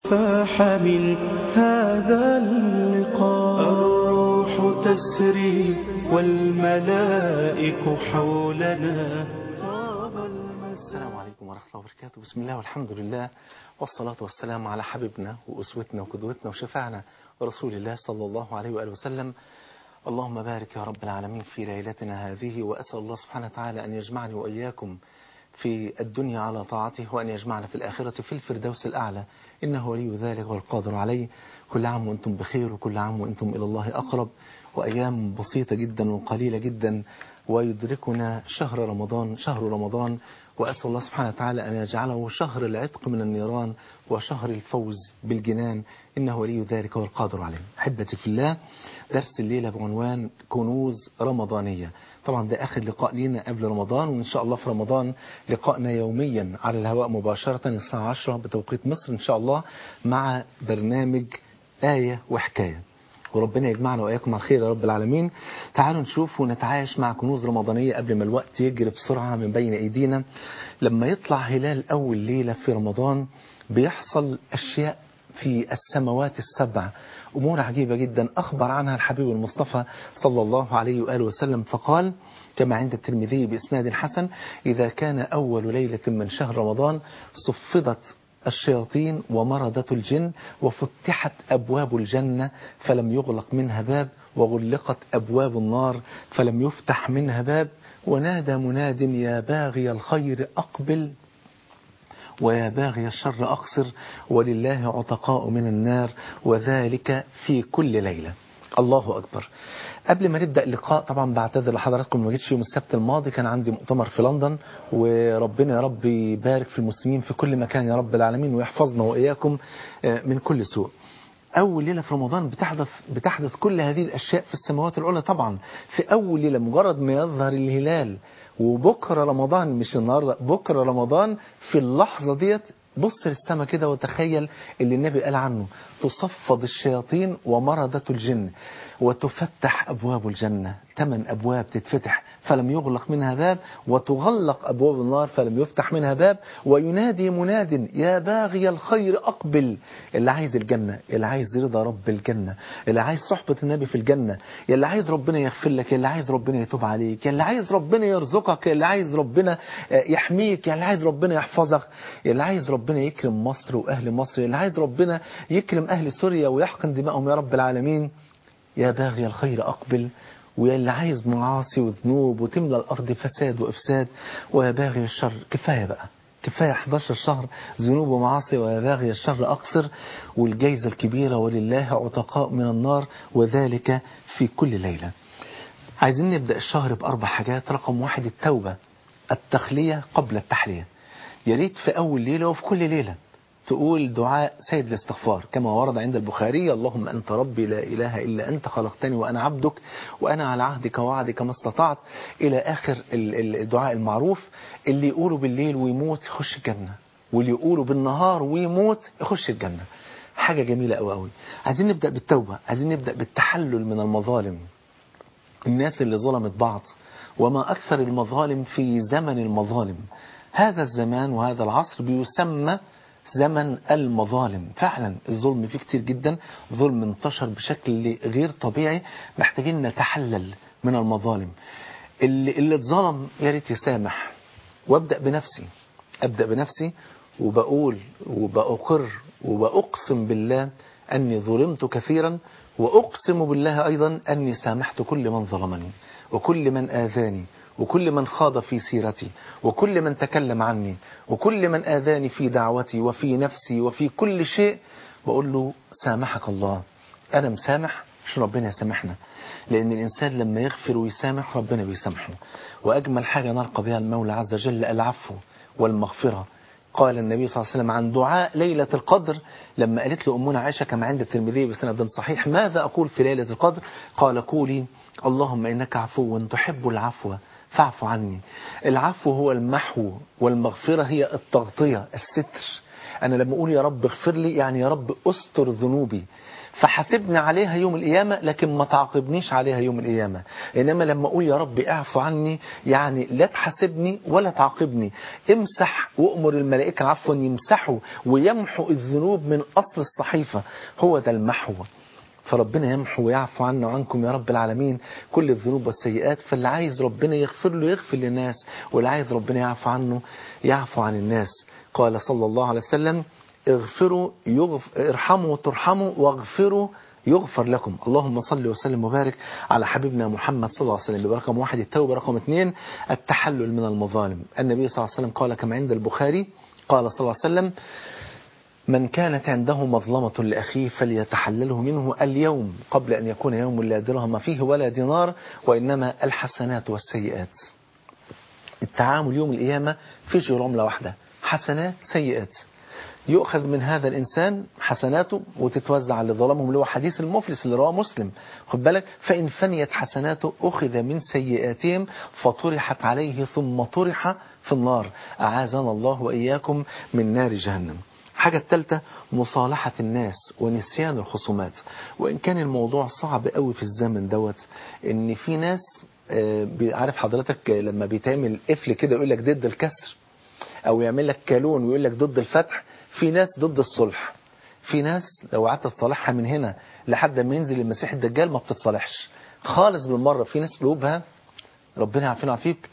فاح من هذا اللقاء الروح تسري والملائك حولنا السلام عليكم ورحمة الله وبركاته بسم الله والحمد لله والصلاة والسلام على حبيبنا وأسوتنا وقدوتنا وشفعنا ورسول الله صلى الله عليه وآله وسلم اللهم بارك يا رب العالمين في ليلتنا هذه وأسأل الله سبحانه وتعالى أن يجمعني وإياكم في الدنيا على طاعته وأن يجمعنا في الآخرة في الفردوس الأعلى إنه ولي ذلك والقادر عليه كل عام وأنتم بخير وكل عام وأنتم إلى الله أقرب وأيام بسيطة جدا وقليلة جدا ويدركنا شهر رمضان شهر رمضان وأسأل الله سبحانه وتعالى أن يجعله شهر العتق من النيران وشهر الفوز بالجنان إنه ولي ذلك والقادر عليه أحبتي في الله درس الليلة بعنوان كنوز رمضانية طبعا ده آخر لقاء لينا قبل رمضان وإن شاء الله في رمضان لقائنا يوميا على الهواء مباشرة الساعة 10 بتوقيت مصر إن شاء الله مع برنامج آية وحكاية وربنا يجمعنا وإياكم على خير يا رب العالمين تعالوا نشوف ونتعايش مع كنوز رمضانية قبل ما الوقت يجري بسرعة من بين أيدينا لما يطلع هلال أول ليلة في رمضان بيحصل أشياء في السماوات السبع أمور عجيبة جدا أخبر عنها الحبيب المصطفى صلى الله عليه وآله وسلم فقال كما عند الترمذي بإسناد حسن إذا كان أول ليلة من شهر رمضان صفدت الشياطين ومردة الجن وفتحت أبواب الجنة فلم يغلق منها باب وغلقت أبواب النار فلم يفتح منها باب ونادى مناد يا باغي الخير أقبل ويا باغي الشر أقصر ولله عتقاء من النار وذلك في كل ليلة الله أكبر قبل ما نبدأ اللقاء طبعا بعتذر لحضراتكم ما جيتش يوم السبت الماضي كان عندي مؤتمر في لندن وربنا يا رب يبارك في المسلمين في كل مكان يا رب العالمين ويحفظنا وإياكم من كل سوء أول ليلة في رمضان بتحدث بتحدث كل هذه الأشياء في السماوات العلى طبعا في أول ليلة مجرد ما يظهر الهلال وبكرة رمضان مش النهاردة بكرة رمضان في اللحظة ديت بص للسماء كده وتخيل اللي النبي قال عنه تصفد الشياطين ومردة الجن وتفتح أبواب الجنة ثمان أبواب تتفتح فلم يغلق منها باب وتغلق أبواب النار فلم يفتح منها باب وينادي مناد يا باغي الخير أقبل اللي عايز الجنة اللي عايز رضا رب الجنة اللي عايز صحبة النبي في الجنة اللي عايز ربنا يغفر لك اللي عايز ربنا يتوب عليك اللي عايز ربنا يرزقك اللي عايز ربنا يحميك اللي عايز ربنا يحفظك اللي عايز ربنا يكرم مصر وأهل مصر اللي عايز ربنا يكرم أهل سوريا ويحقن دمائهم يا رب العالمين يا باغي الخير أقبل ويا اللي عايز معاصي وذنوب وتملى الأرض فساد وإفساد ويا باغي الشر كفاية بقى كفاية 11 شهر ذنوب ومعاصي ويا باغي الشر أقصر والجايزة الكبيرة ولله عتقاء من النار وذلك في كل ليلة عايزين نبدأ الشهر بأربع حاجات رقم واحد التوبة التخلية قبل التحلية يا ريت في أول ليلة وفي كل ليلة تقول دعاء سيد الاستغفار كما ورد عند البخاري اللهم أنت ربي لا إله إلا أنت خلقتني وأنا عبدك وأنا على عهدك ووعدك ما استطعت إلى آخر الدعاء المعروف اللي يقوله بالليل ويموت يخش الجنة واللي يقوله بالنهار ويموت يخش الجنة حاجة جميلة أوي أوي عايزين نبدأ بالتوبة عايزين نبدأ بالتحلل من المظالم الناس اللي ظلمت بعض وما أكثر المظالم في زمن المظالم هذا الزمان وهذا العصر بيسمى زمن المظالم فعلا الظلم فيه كتير جدا ظلم انتشر بشكل غير طبيعي محتاجين نتحلل من المظالم اللي, اللي اتظلم يا ريت يسامح وابدأ بنفسي أبدأ بنفسي وبقول وبأقر وبأقسم بالله أني ظلمت كثيرا وأقسم بالله أيضا أني سامحت كل من ظلمني وكل من آذاني وكل من خاض في سيرتي وكل من تكلم عني وكل من آذاني في دعوتي وفي نفسي وفي كل شيء بقول له سامحك الله أنا مسامح مش ربنا يسامحنا لأن الإنسان لما يغفر ويسامح ربنا بيسامحه وأجمل حاجة نلقى بها المولى عز وجل العفو والمغفرة قال النبي صلى الله عليه وسلم عن دعاء ليلة القدر لما قالت له أمنا عائشة كما عند الترمذي بسند صحيح ماذا أقول في ليلة القدر قال قولي اللهم إنك عفو تحب العفو فاعف عني العفو هو المحو والمغفرة هي التغطية الستر أنا لما أقول يا رب اغفر لي يعني يا رب أستر ذنوبي فحاسبني عليها يوم القيامة لكن ما تعاقبنيش عليها يوم القيامة إنما لما أقول يا رب اعفو عني يعني لا تحاسبني ولا تعاقبني امسح وأمر الملائكة عفوا يمسحوا ويمحوا الذنوب من أصل الصحيفة هو ده المحو فربنا يمحو ويعفو عنا وعنكم يا رب العالمين كل الذنوب والسيئات فاللي عايز ربنا يغفر له يغفر للناس واللي عايز ربنا يعفو عنه يعفو عن الناس قال صلى الله عليه وسلم اغفروا يغف... ارحموا ترحموا واغفروا يغفر لكم اللهم صل وسلم وبارك على حبيبنا محمد صلى الله عليه وسلم رقم واحد التوبة رقم اثنين التحلل من المظالم النبي صلى الله عليه وسلم قال كما عند البخاري قال صلى الله عليه وسلم من كانت عنده مظلمة لأخيه فليتحلله منه اليوم قبل أن يكون يوم لا درهم فيه ولا دينار وإنما الحسنات والسيئات التعامل يوم القيامة فيش عملة واحدة حسنات سيئات يؤخذ من هذا الإنسان حسناته وتتوزع على ظلمهم اللي هو حديث المفلس اللي رواه مسلم خد بالك فإن فنيت حسناته أخذ من سيئاتهم فطرحت عليه ثم طرح في النار أعاذنا الله وإياكم من نار جهنم الحاجة الثالثة مصالحة الناس ونسيان الخصومات وإن كان الموضوع صعب قوي في الزمن دوت إن في ناس عارف حضرتك لما بيتعمل قفل كده يقول لك ضد الكسر أو يعمل لك كالون ويقول لك ضد الفتح في ناس ضد الصلح في ناس لو قعدت تصالحها من هنا لحد ما ينزل المسيح الدجال ما بتتصالحش خالص بالمرة في ناس قلوبها ربنا يعافينا ويعافيك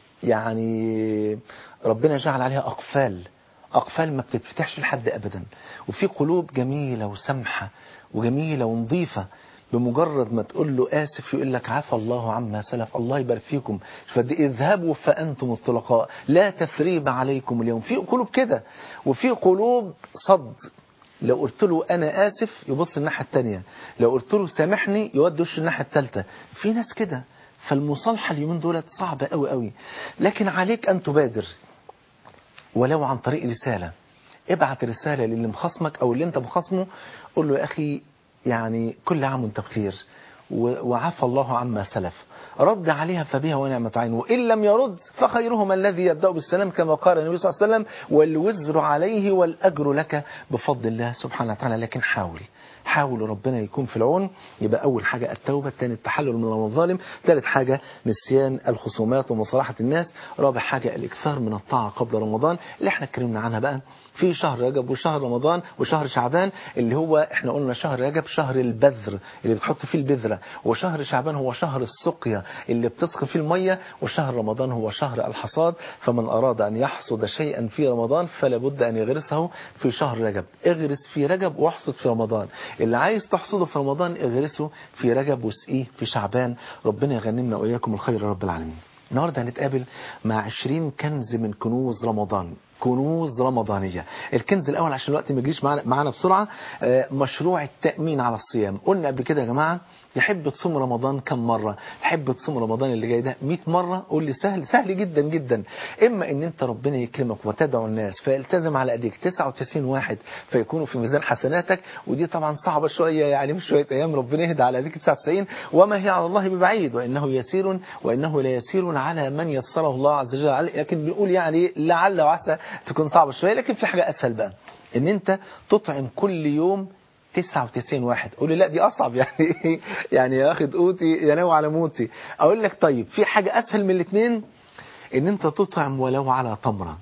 يعني ربنا جعل عليها أقفال أقفال ما بتتفتحش لحد أبدا وفي قلوب جميلة وسمحة وجميلة ونظيفة بمجرد ما تقول له آسف يقول لك عفى الله عما سلف الله يبارك فيكم فدي اذهبوا فأنتم الطلقاء لا تثريب عليكم اليوم في قلوب كده وفي قلوب صد لو قلت له أنا آسف يبص الناحية التانية لو قلت له سامحني يودي وش الناحية التالتة في ناس كده فالمصالحة اليومين دولت صعبة قوي قوي لكن عليك أن تبادر ولو عن طريق رسالة ابعت رسالة للي مخصمك أو اللي انت مخصمه قول له يا أخي يعني كل عام وانت بخير وعفى الله عما سلف رد عليها فبها ونعمة عين وإن لم يرد فخيرهما الذي يبدأ بالسلام كما قال النبي صلى الله عليه وسلم والوزر عليه والأجر لك بفضل الله سبحانه وتعالى لكن حاول حاولوا ربنا يكون في العون يبقى أول حاجة التوبة الثاني التحلل من المظالم ثالث حاجة نسيان الخصومات ومصالحة الناس رابع حاجة الإكثار من الطاعة قبل رمضان اللي احنا اتكلمنا عنها بقى في شهر رجب وشهر رمضان وشهر شعبان اللي هو احنا قلنا شهر رجب شهر البذر اللي بتحط فيه البذرة وشهر شعبان هو شهر السقيا اللي بتسقي فيه المية وشهر رمضان هو شهر الحصاد فمن أراد أن يحصد شيئا في رمضان فلا بد أن يغرسه في شهر رجب اغرس في رجب واحصد في رمضان اللي عايز تحصده في رمضان اغرسه في رجب واسقيه في شعبان ربنا يغنمنا وإياكم الخير يا رب العالمين النهارده هنتقابل مع 20 كنز من كنوز رمضان كنوز رمضانية الكنز الأول عشان الوقت ما يجريش معانا, معانا بسرعة مشروع التأمين على الصيام قلنا قبل كده يا جماعة تحب تصوم رمضان كم مرة تحب تصوم رمضان اللي جاي ده 100 مرة قول لي سهل سهل جدا جدا إما إن أنت ربنا يكرمك وتدعو الناس فيلتزم على أيديك 99 واحد فيكونوا في ميزان حسناتك ودي طبعا صعبة شوية يعني مش شوية أيام ربنا يهدى على أيديك 99 وما هي على الله ببعيد وإنه يسير وإنه لا يسير على من يسره الله عز وجل عليه لكن بنقول يعني لعل وعسى تكون صعبة شوية لكن في حاجة أسهل بقى إن أنت تطعم كل يوم 99 واحد قول لي لا دي أصعب يعني يعني ياخد قوتي يناوي على موتي أقول لك طيب في حاجة أسهل من الاثنين إن أنت تطعم ولو على تمرة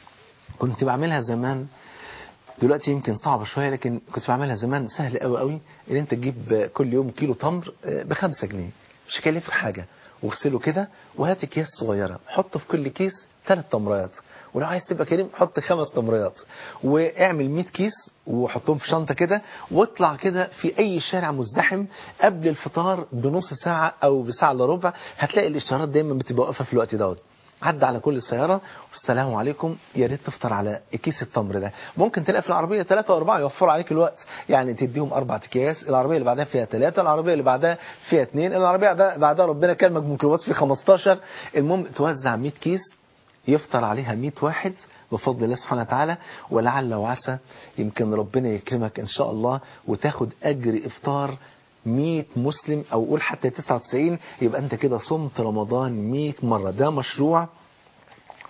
كنت بعملها زمان دلوقتي يمكن صعبة شوية لكن كنت بعملها زمان سهل قوي قوي إن أنت تجيب كل يوم كيلو تمر بخمسة جنيه مش هيكلفك حاجة واغسله كده وهات اكياس صغيرة حط في كل كيس ثلاث تمرات ولو عايز تبقى كريم حط خمس تمرات واعمل 100 كيس وحطهم في شنطة كده واطلع كده في اي شارع مزدحم قبل الفطار بنص ساعة او بساعة الا ربع هتلاقي الاشارات دايما بتبقى واقفة في الوقت دوت عدى على كل السيارة والسلام عليكم يا ريت تفطر على كيس التمر ده ممكن تلاقي في العربية ثلاثة وأربعة يوفروا عليك الوقت يعني تديهم أربع أكياس العربية اللي بعدها فيها ثلاثة العربية اللي بعدها فيها اثنين العربية ده بعدها ربنا كلمك ميكروباص في 15 المهم توزع 100 كيس يفطر عليها 100 واحد بفضل الله سبحانه وتعالى ولعل وعسى يمكن ربنا يكرمك إن شاء الله وتاخد أجر إفطار 100 مسلم أو قول حتى 99 يبقى أنت كده صمت رمضان 100 مرة ده مشروع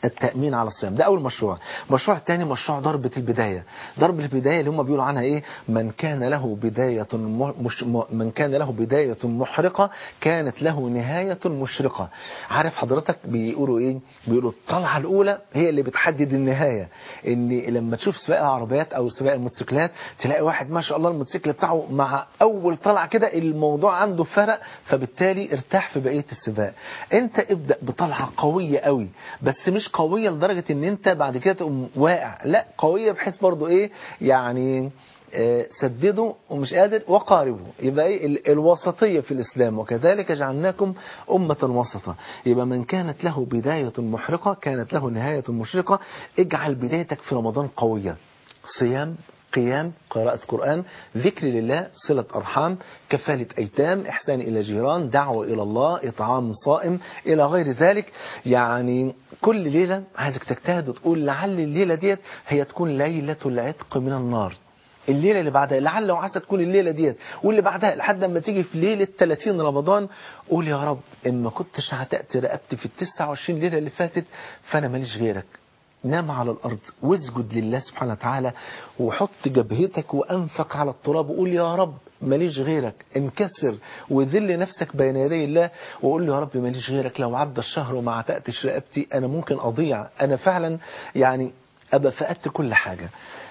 التأمين على الصيام ده أول مشروع المشروع الثاني مشروع ضربة البداية ضربة البداية اللي هم بيقولوا عنها إيه من كان له بداية مش من كان له بداية محرقة كانت له نهاية مشرقة عارف حضرتك بيقولوا إيه بيقولوا الطلعة الأولى هي اللي بتحدد النهاية إن لما تشوف سباق العربيات أو سباق الموتوسيكلات تلاقي واحد ما شاء الله الموتوسيكل بتاعه مع أول طلعة كده الموضوع عنده فرق فبالتالي ارتاح في بقية السباق انت ابدأ بطلعة قوية قوي بس مش قوية لدرجة ان انت بعد كده تقوم واقع لا قوية بحيث برضو ايه يعني آه، سددوا ومش قادر وقاربوا يبقى ايه ال- الوسطية في الإسلام وكذلك جعلناكم أمة وسطا يبقى من كانت له بداية محرقة كانت له نهاية مشرقة اجعل بدايتك في رمضان قوية صيام قيام قراءة قرآن ذكر لله صلة أرحام كفالة أيتام إحسان إلى جيران دعوة إلى الله إطعام صائم إلى غير ذلك يعني كل ليلة عايزك تجتهد وتقول لعل الليلة ديت هي تكون ليلة العتق من النار الليلة اللي بعدها لعل وعسى تكون الليلة ديت واللي بعدها لحد ما تيجي في ليلة 30 رمضان قول يا رب إن ما كنتش هتأتي رقبتي في ال 29 ليلة اللي فاتت فأنا ماليش غيرك نام على الأرض واسجد لله سبحانه وتعالى وحط جبهتك وأنفك على التراب وقول يا رب ماليش غيرك انكسر وذل نفسك بين يدي الله وقول له يا رب ماليش غيرك لو عدى الشهر وما عتقتش رقبتي أنا ممكن أضيع أنا فعلا يعني أبقى فقدت كل حاجة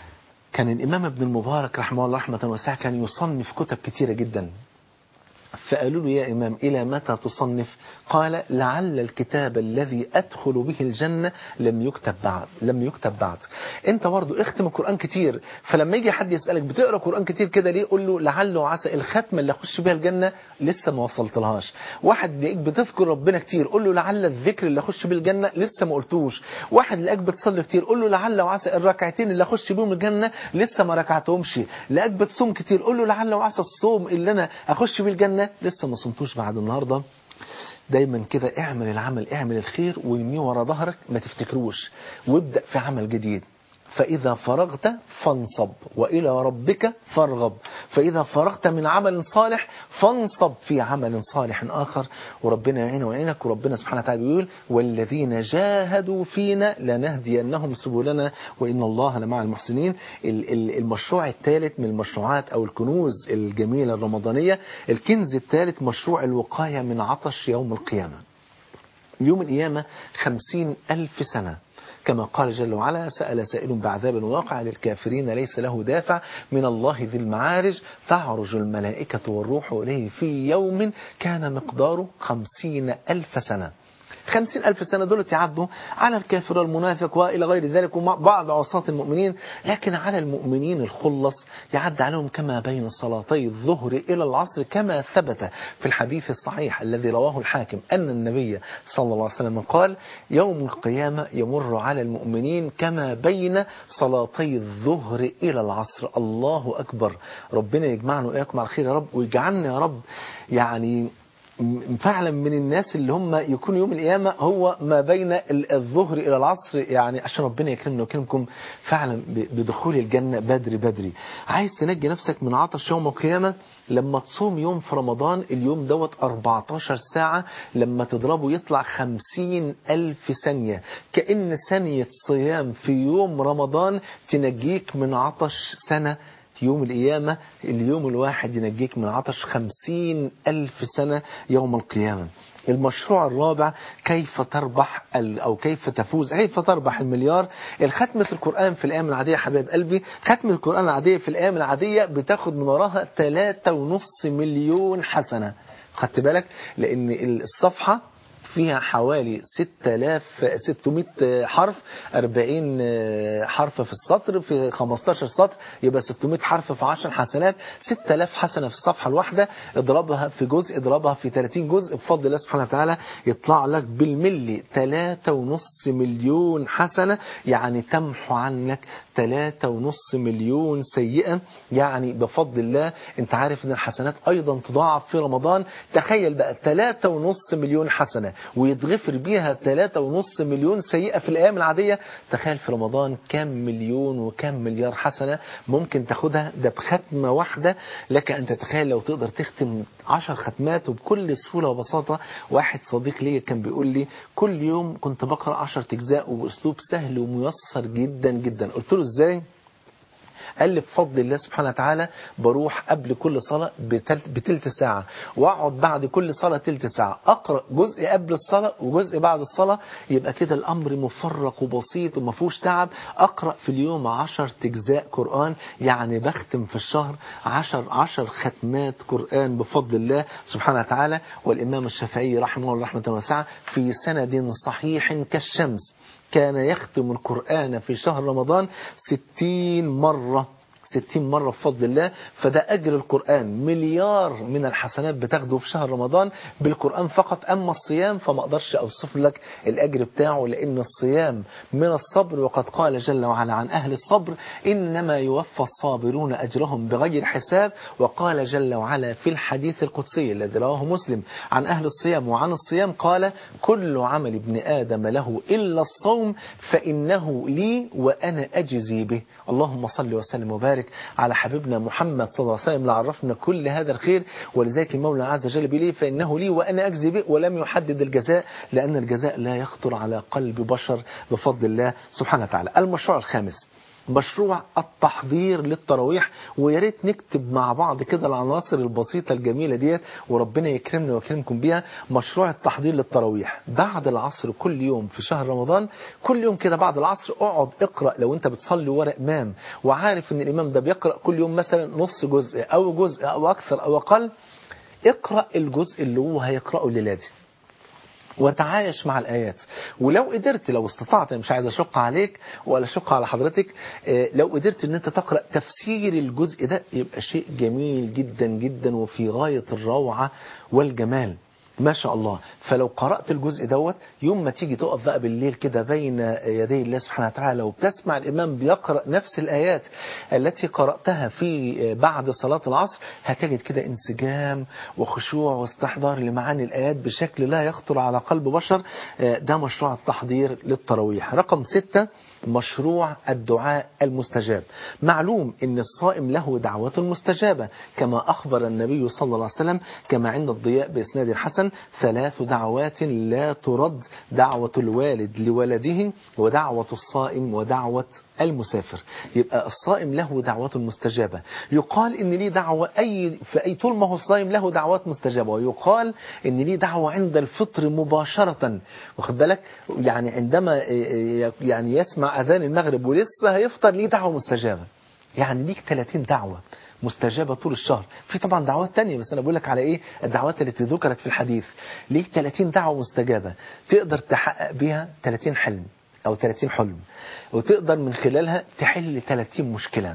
كان الإمام ابن المبارك رحمه الله رحمة واسعة كان يصنف كتب كتيرة جدا فقالوا له يا إمام إلى متى تصنف قال لعل الكتاب الذي أدخل به الجنة لم يكتب بعد لم يكتب بعد أنت برضو اختم القرآن كتير فلما يجي حد يسألك بتقرأ قرآن كتير كده ليه قول له لعل وعسى الختمة اللي أخش بيها الجنة لسه ما وصلت لهاش واحد لقيك بتذكر ربنا كتير قول له لعل الذكر اللي أخش بيه الجنة لسه ما قلتوش واحد لقاك بتصلي كتير قول له لعل وعسى الركعتين اللي أخش بيهم الجنة لسه ما ركعتهمش لقاك بتصوم كتير قول له لعل وعسى الصوم اللي أنا أخش بيه الجنة لسه ما صمتوش بعد النهارده دايما كده اعمل العمل اعمل الخير وارميه ورا ظهرك ما تفتكروش وابدأ في عمل جديد فإذا فرغت فانصب وإلى ربك فارغب فإذا فرغت من عمل صالح فانصب في عمل صالح آخر وربنا يعين ويعينك وربنا سبحانه وتعالى بيقول والذين جاهدوا فينا لنهدينهم سبلنا وإن الله لمع المحسنين ال- ال- المشروع الثالث من المشروعات أو الكنوز الجميلة الرمضانية الكنز الثالث مشروع الوقاية من عطش يوم القيامة يوم القيامة خمسين ألف سنة كما قال جل وعلا سأل سائل بعذاب واقع للكافرين ليس له دافع من الله ذي المعارج تعرج الملائكة والروح إليه في يوم كان مقداره خمسين ألف سنة خمسين ألف سنة دول يعدوا على الكافر والمنافق وإلى غير ذلك وبعض عصاة المؤمنين لكن على المؤمنين الخلص يعد عليهم كما بين صلاتي الظهر إلى العصر كما ثبت في الحديث الصحيح الذي رواه الحاكم أن النبي صلى الله عليه وسلم قال يوم القيامة يمر على المؤمنين كما بين صلاتي الظهر إلى العصر الله أكبر ربنا يجمعنا وإياكم على الخير يا رب ويجعلنا يا رب يعني م- فعلا من الناس اللي هم يكون يوم القيامة هو ما بين ال- الظهر إلى العصر يعني عشان ربنا يكرمنا ويكرمكم فعلا ب- بدخول الجنة بدري بدري عايز تنجي نفسك من عطش يوم القيامة لما تصوم يوم في رمضان اليوم دوت 14 ساعة لما تضربه يطلع 50 ألف ثانية كأن ثانية صيام في يوم رمضان تنجيك من عطش سنة يوم القيامة اليوم الواحد ينجيك من عطش خمسين ألف سنة يوم القيامة المشروع الرابع كيف تربح ال- أو كيف تفوز كيف تربح المليار الختمة القرآن في الأيام العادية حبايب قلبي ختمة القرآن العادية في الأيام العادية بتاخد من وراها 3.5 مليون حسنة خدت بالك لأن الصفحة فيها حوالي 6600 حرف 40 حرف في السطر في 15 سطر يبقى 600 حرف في 10 حسنات 6000 حسنة في الصفحة الواحدة اضربها في جزء اضربها في 30 جزء بفضل الله سبحانه وتعالى يطلع لك بالملي 3.5 مليون حسنة يعني تمحو عنك ثلاثة ونص مليون سيئة يعني بفضل الله انت عارف ان الحسنات ايضا تضاعف في رمضان تخيل بقى ثلاثة ونص مليون حسنة ويتغفر بيها ثلاثة ونص مليون سيئة في الايام العادية تخيل في رمضان كم مليون وكم مليار حسنة ممكن تاخدها ده بختمة واحدة لك ان تتخيل لو تقدر تختم عشر ختمات وبكل سهولة وبساطة واحد صديق لي كان بيقول لي كل يوم كنت بقرأ عشر اجزاء وباسلوب سهل وميسر جدا جدا قلت له ازاي قال لي بفضل الله سبحانه وتعالى بروح قبل كل صلاة بتلت, بتلت ساعة واقعد بعد كل صلاة تلت ساعة اقرأ جزء قبل الصلاة وجزء بعد الصلاة يبقى كده الامر مفرق وبسيط وما فيهوش تعب اقرأ في اليوم عشر تجزاء قرآن يعني بختم في الشهر عشر عشر ختمات قرآن بفضل الله سبحانه وتعالى والامام الشافعي رحمه الله رحمة واسعة في سند صحيح كالشمس كان يختم القرآن في شهر رمضان ستين مرة ستين مرة بفضل الله فده أجر القرآن مليار من الحسنات بتاخده في شهر رمضان بالقرآن فقط أما الصيام فما أقدرش أوصف لك الأجر بتاعه لأن الصيام من الصبر وقد قال جل وعلا عن أهل الصبر إنما يوفى الصابرون أجرهم بغير حساب وقال جل وعلا في الحديث القدسي الذي رواه مسلم عن أهل الصيام وعن الصيام قال كل عمل ابن آدم له إلا الصوم فإنه لي وأنا أجزي به اللهم صل وسلم وبارك على حبيبنا محمد صلى الله عليه وسلم لعرفنا كل هذا الخير ولذلك المولى عز وجل بيقول فإنه لي وأنا أجزي به ولم يحدد الجزاء لأن الجزاء لا يخطر على قلب بشر بفضل الله سبحانه وتعالى المشروع الخامس مشروع التحضير للتراويح ويا ريت نكتب مع بعض كده العناصر البسيطة الجميلة ديت وربنا يكرمنا ويكرمكم بيها مشروع التحضير للتراويح بعد العصر كل يوم في شهر رمضان كل يوم كده بعد العصر اقعد اقرأ لو انت بتصلي ورا امام وعارف ان الامام ده بيقرأ كل يوم مثلا نص جزء او جزء او اكثر او اقل اقرأ الجزء اللي هو هيقرأه الليلة دي وتعايش مع الآيات ولو قدرت لو استطعت مش عايز أشق عليك ولا أشق على حضرتك لو قدرت ان انت تقرأ تفسير الجزء ده يبقى شيء جميل جدا جدا وفي غاية الروعة والجمال ما شاء الله فلو قرأت الجزء دوت يوم ما تيجي تقف بقى بالليل كده بين يدي الله سبحانه وتعالى وبتسمع الإمام بيقرأ نفس الآيات التي قرأتها في بعد صلاة العصر هتجد كده انسجام وخشوع واستحضار لمعاني الآيات بشكل لا يخطر على قلب بشر ده مشروع التحضير للتراويح رقم ستة مشروع الدعاء المستجاب معلوم ان الصائم له دعوة مستجابة كما أخبر النبي صلى الله عليه وسلم كما عند الضياء بإسناد حسن ثلاث دعوات لا ترد دعوة الوالد لولده ودعوة الصائم ودعوة المسافر يبقى الصائم له دعوة مستجابة يقال ان ليه دعوة أي في أي طول ما هو الصائم له دعوات مستجابة ويقال ان ليه دعوة عند الفطر مباشرة واخد بالك يعني عندما يعني يسمع أذان المغرب ولسه هيفطر ليه دعوة مستجابة يعني ليك 30 دعوة مستجابة طول الشهر في طبعا دعوات تانية بس أنا بقول لك على إيه الدعوات التي ذكرت في الحديث ليك 30 دعوة مستجابة تقدر تحقق بيها 30 حلم أو 30 حلم وتقدر من خلالها تحل 30 مشكلة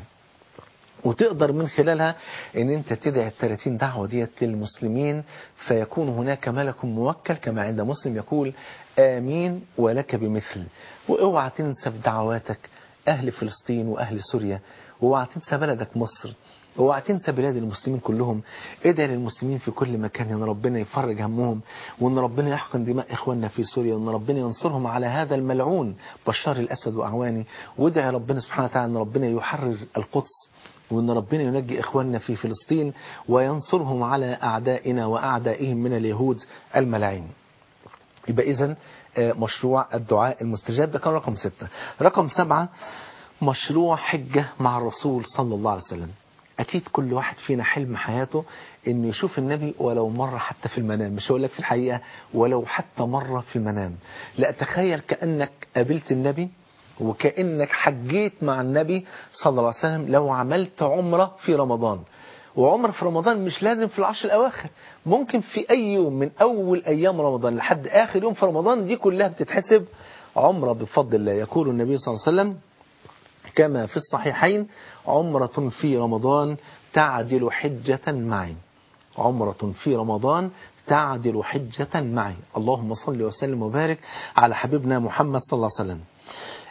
وتقدر من خلالها ان انت تدعي ال 30 دعوة ديت للمسلمين فيكون هناك ملك موكل كما عند مسلم يقول آمين ولك بمثل واوعى تنسى في دعواتك أهل فلسطين وأهل سوريا واوعى تنسى بلدك مصر اوعى تنسى بلاد المسلمين كلهم ادعي للمسلمين في كل مكان ان ربنا يفرج همهم وان ربنا يحقن دماء اخواننا في سوريا وان ربنا ينصرهم على هذا الملعون بشار الاسد واعوانه وادعي ربنا سبحانه وتعالى ان ربنا يحرر القدس وان ربنا ينجي اخواننا في فلسطين وينصرهم على اعدائنا واعدائهم من اليهود الملاعين يبقى اذا مشروع الدعاء المستجاب ده كان رقم ستة رقم سبعة مشروع حجة مع الرسول صلى الله عليه وسلم أكيد كل واحد فينا حلم حياته إنه يشوف النبي ولو مرة حتى في المنام مش هقول لك في الحقيقة ولو حتى مرة في المنام لا تخيل كأنك قابلت النبي وكأنك حجيت مع النبي صلى الله عليه وسلم لو عملت عمرة في رمضان وعمر في رمضان مش لازم في العشر الأواخر ممكن في أي يوم من أول أيام رمضان لحد آخر يوم في رمضان دي كلها بتتحسب عمرة بفضل الله يقول النبي صلى الله عليه وسلم كما في الصحيحين عمرة في رمضان تعدل حجة معي عمرة في رمضان تعدل حجة معي اللهم صل وسلم وبارك على حبيبنا محمد صلى الله عليه وسلم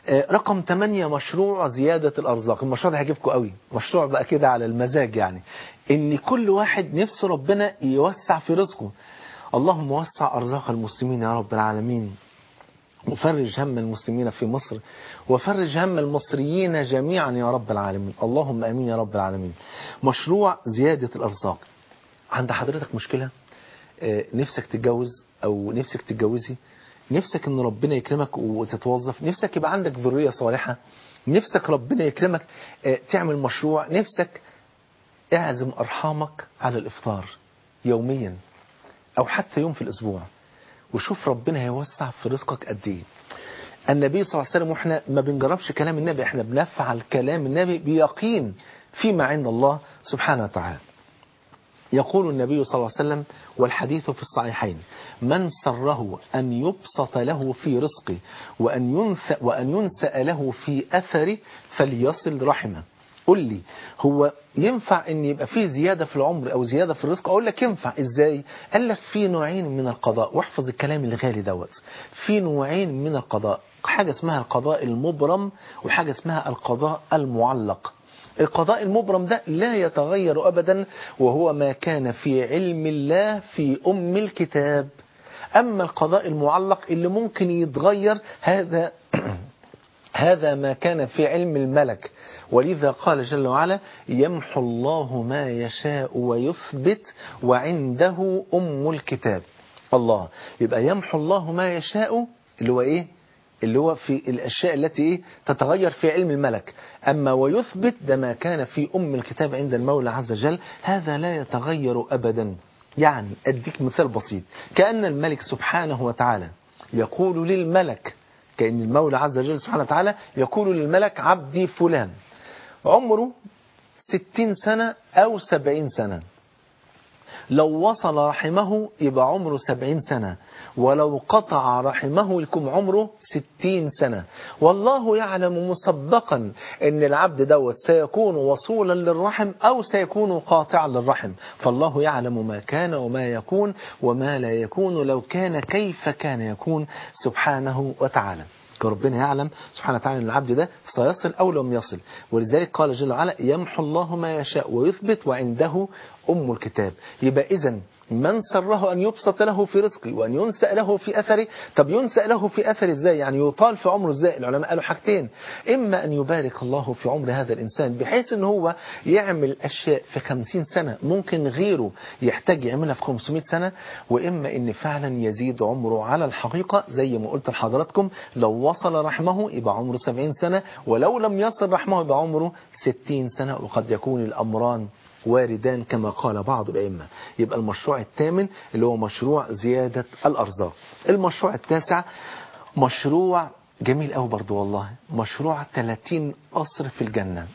آه، رقم 8 مشروع زيادة الأرزاق المشروع ده هيعجبكم قوي مشروع بقى كده على المزاج يعني إن كل واحد نفسه ربنا يوسع في رزقه اللهم وسع أرزاق المسلمين يا رب العالمين وفرج هم المسلمين في مصر وفرج هم المصريين جميعا يا رب العالمين اللهم امين يا رب العالمين مشروع زيادة الارزاق عند حضرتك مشكلة آه، نفسك تتجوز او نفسك تتجوزي نفسك ان ربنا يكرمك وتتوظف نفسك يبقى عندك ذرية صالحة نفسك ربنا يكرمك آه، تعمل مشروع نفسك اعزم ارحامك على الافطار يوميا او حتى يوم في الاسبوع وشوف ربنا هيوسع في رزقك قد ايه النبي صلى الله عليه وسلم واحنا ما بنجربش كلام النبي احنا بنفعل كلام النبي بيقين فيما عند الله سبحانه وتعالى يقول النبي صلى الله عليه وسلم والحديث في الصحيحين من سره أن يبسط له في رزقه وأن ينسأ, وأن ينسأ له في أثره فليصل رحمه قل لي هو ينفع ان يبقى فيه زيادة في العمر او زيادة في الرزق اقول لك ينفع ازاي قال لك في نوعين من القضاء واحفظ الكلام الغالي دوت في نوعين من القضاء حاجة اسمها القضاء المبرم وحاجة اسمها القضاء المعلق القضاء المبرم ده لا يتغير أبدا وهو ما كان في علم الله في أم الكتاب أما القضاء المعلق اللي ممكن يتغير هذا هذا ما كان في علم الملك ولذا قال جل وعلا يمحو الله ما يشاء ويثبت وعنده أم الكتاب الله يبقى يمحو الله ما يشاء اللي هو إيه اللي هو في الأشياء التي إيه تتغير في علم الملك أما ويثبت ده ما كان في أم الكتاب عند المولى عز وجل هذا لا يتغير أبدا يعني أديك مثال بسيط كأن الملك سبحانه وتعالى يقول للملك كأن المولى عز وجل سبحانه وتعالى يقول للملك عبدي فلان عمره ستين سنة أو سبعين سنة لو وصل رحمه يبقى عمره سبعين سنة ولو قطع رحمه يكون عمره ستين سنة والله يعلم مسبقا ان العبد دوت سيكون وصولا للرحم او سيكون قاطعا للرحم فالله يعلم ما كان وما يكون وما لا يكون لو كان كيف كان يكون سبحانه وتعالى ربنا يعلم سبحانه وتعالى ان العبد ده سيصل او لم يصل ولذلك قال جل وعلا يمحو الله ما يشاء ويثبت وعنده ام الكتاب يبقى اذا من سره أن يبسط له في رزقه وأن ينسأ له في أثره طب ينسأ له في أثره إزاي يعني يطال في عمره إزاي العلماء قالوا حاجتين إما أن يبارك الله في عمر هذا الإنسان بحيث أن هو يعمل أشياء في خمسين سنة ممكن غيره يحتاج يعملها في 500 سنة وإما أن فعلا يزيد عمره على الحقيقة زي ما قلت لحضراتكم لو وصل رحمه يبقى عمره 70 سنة ولو لم يصل رحمه يبقى عمره 60 سنة وقد يكون الأمران واردان كما قال بعض الأئمة يبقى المشروع الثامن اللي هو مشروع زيادة الأرزاق المشروع التاسع مشروع جميل قوي برضو والله مشروع 30 قصر في الجنة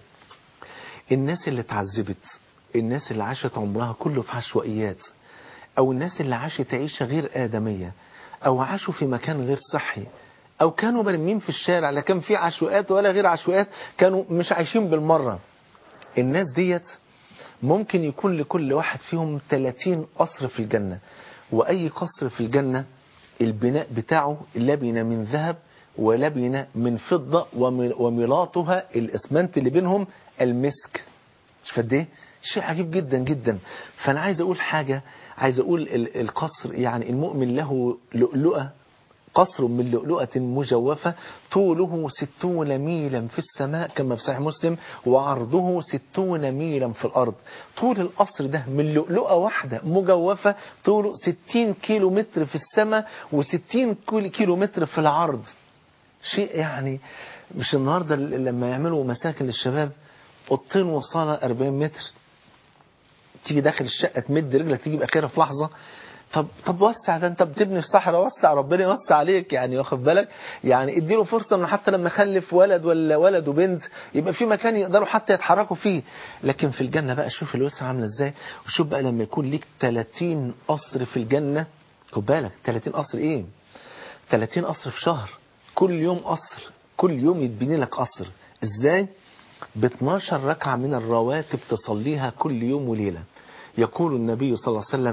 الناس اللي اتعذبت الناس اللي عاشت عمرها كله في عشوائيات أو الناس اللي عاشت عيشة غير آدمية أو عاشوا في مكان غير صحي أو كانوا مرمين في الشارع لا كان في عشوائيات ولا غير عشوائيات كانوا مش عايشين بالمرة الناس ديت ممكن يكون لكل واحد فيهم 30 قصر في الجنة وأي قصر في الجنة البناء بتاعه لبنة من ذهب ولبنة من فضة وملاطها الإسمنت اللي بينهم المسك مش قد ايه شيء عجيب جدا جدا فأنا عايز أقول حاجة عايز أقول القصر يعني المؤمن له لؤلؤة قصر من لؤلؤة مجوفة طوله ستون ميلا في السماء كما في صحيح مسلم وعرضه ستون ميلا في الأرض طول القصر ده من لؤلؤة واحدة مجوفة طوله ستين كيلو متر في السماء وستين كيلو متر في العرض شيء يعني مش النهاردة لما يعملوا مساكن للشباب اوضتين وصالة 40 متر تيجي داخل الشقة تمد رجلك تيجي بأخيرا في لحظة طب طب وسع ده انت بتبني في صحراء وسع ربنا يوسع عليك يعني واخد بالك يعني اديله فرصه انه حتى لما يخلف ولد ولا ولد وبنت يبقى في مكان يقدروا حتى يتحركوا فيه لكن في الجنه بقى شوف الوسع عامله ازاي وشوف بقى لما يكون ليك 30 قصر في الجنه خد بالك 30 قصر ايه 30 قصر في شهر كل يوم قصر كل يوم يتبني لك قصر ازاي ب 12 ركعه من الرواتب تصليها كل يوم وليله يقول النبي صلى الله عليه وسلم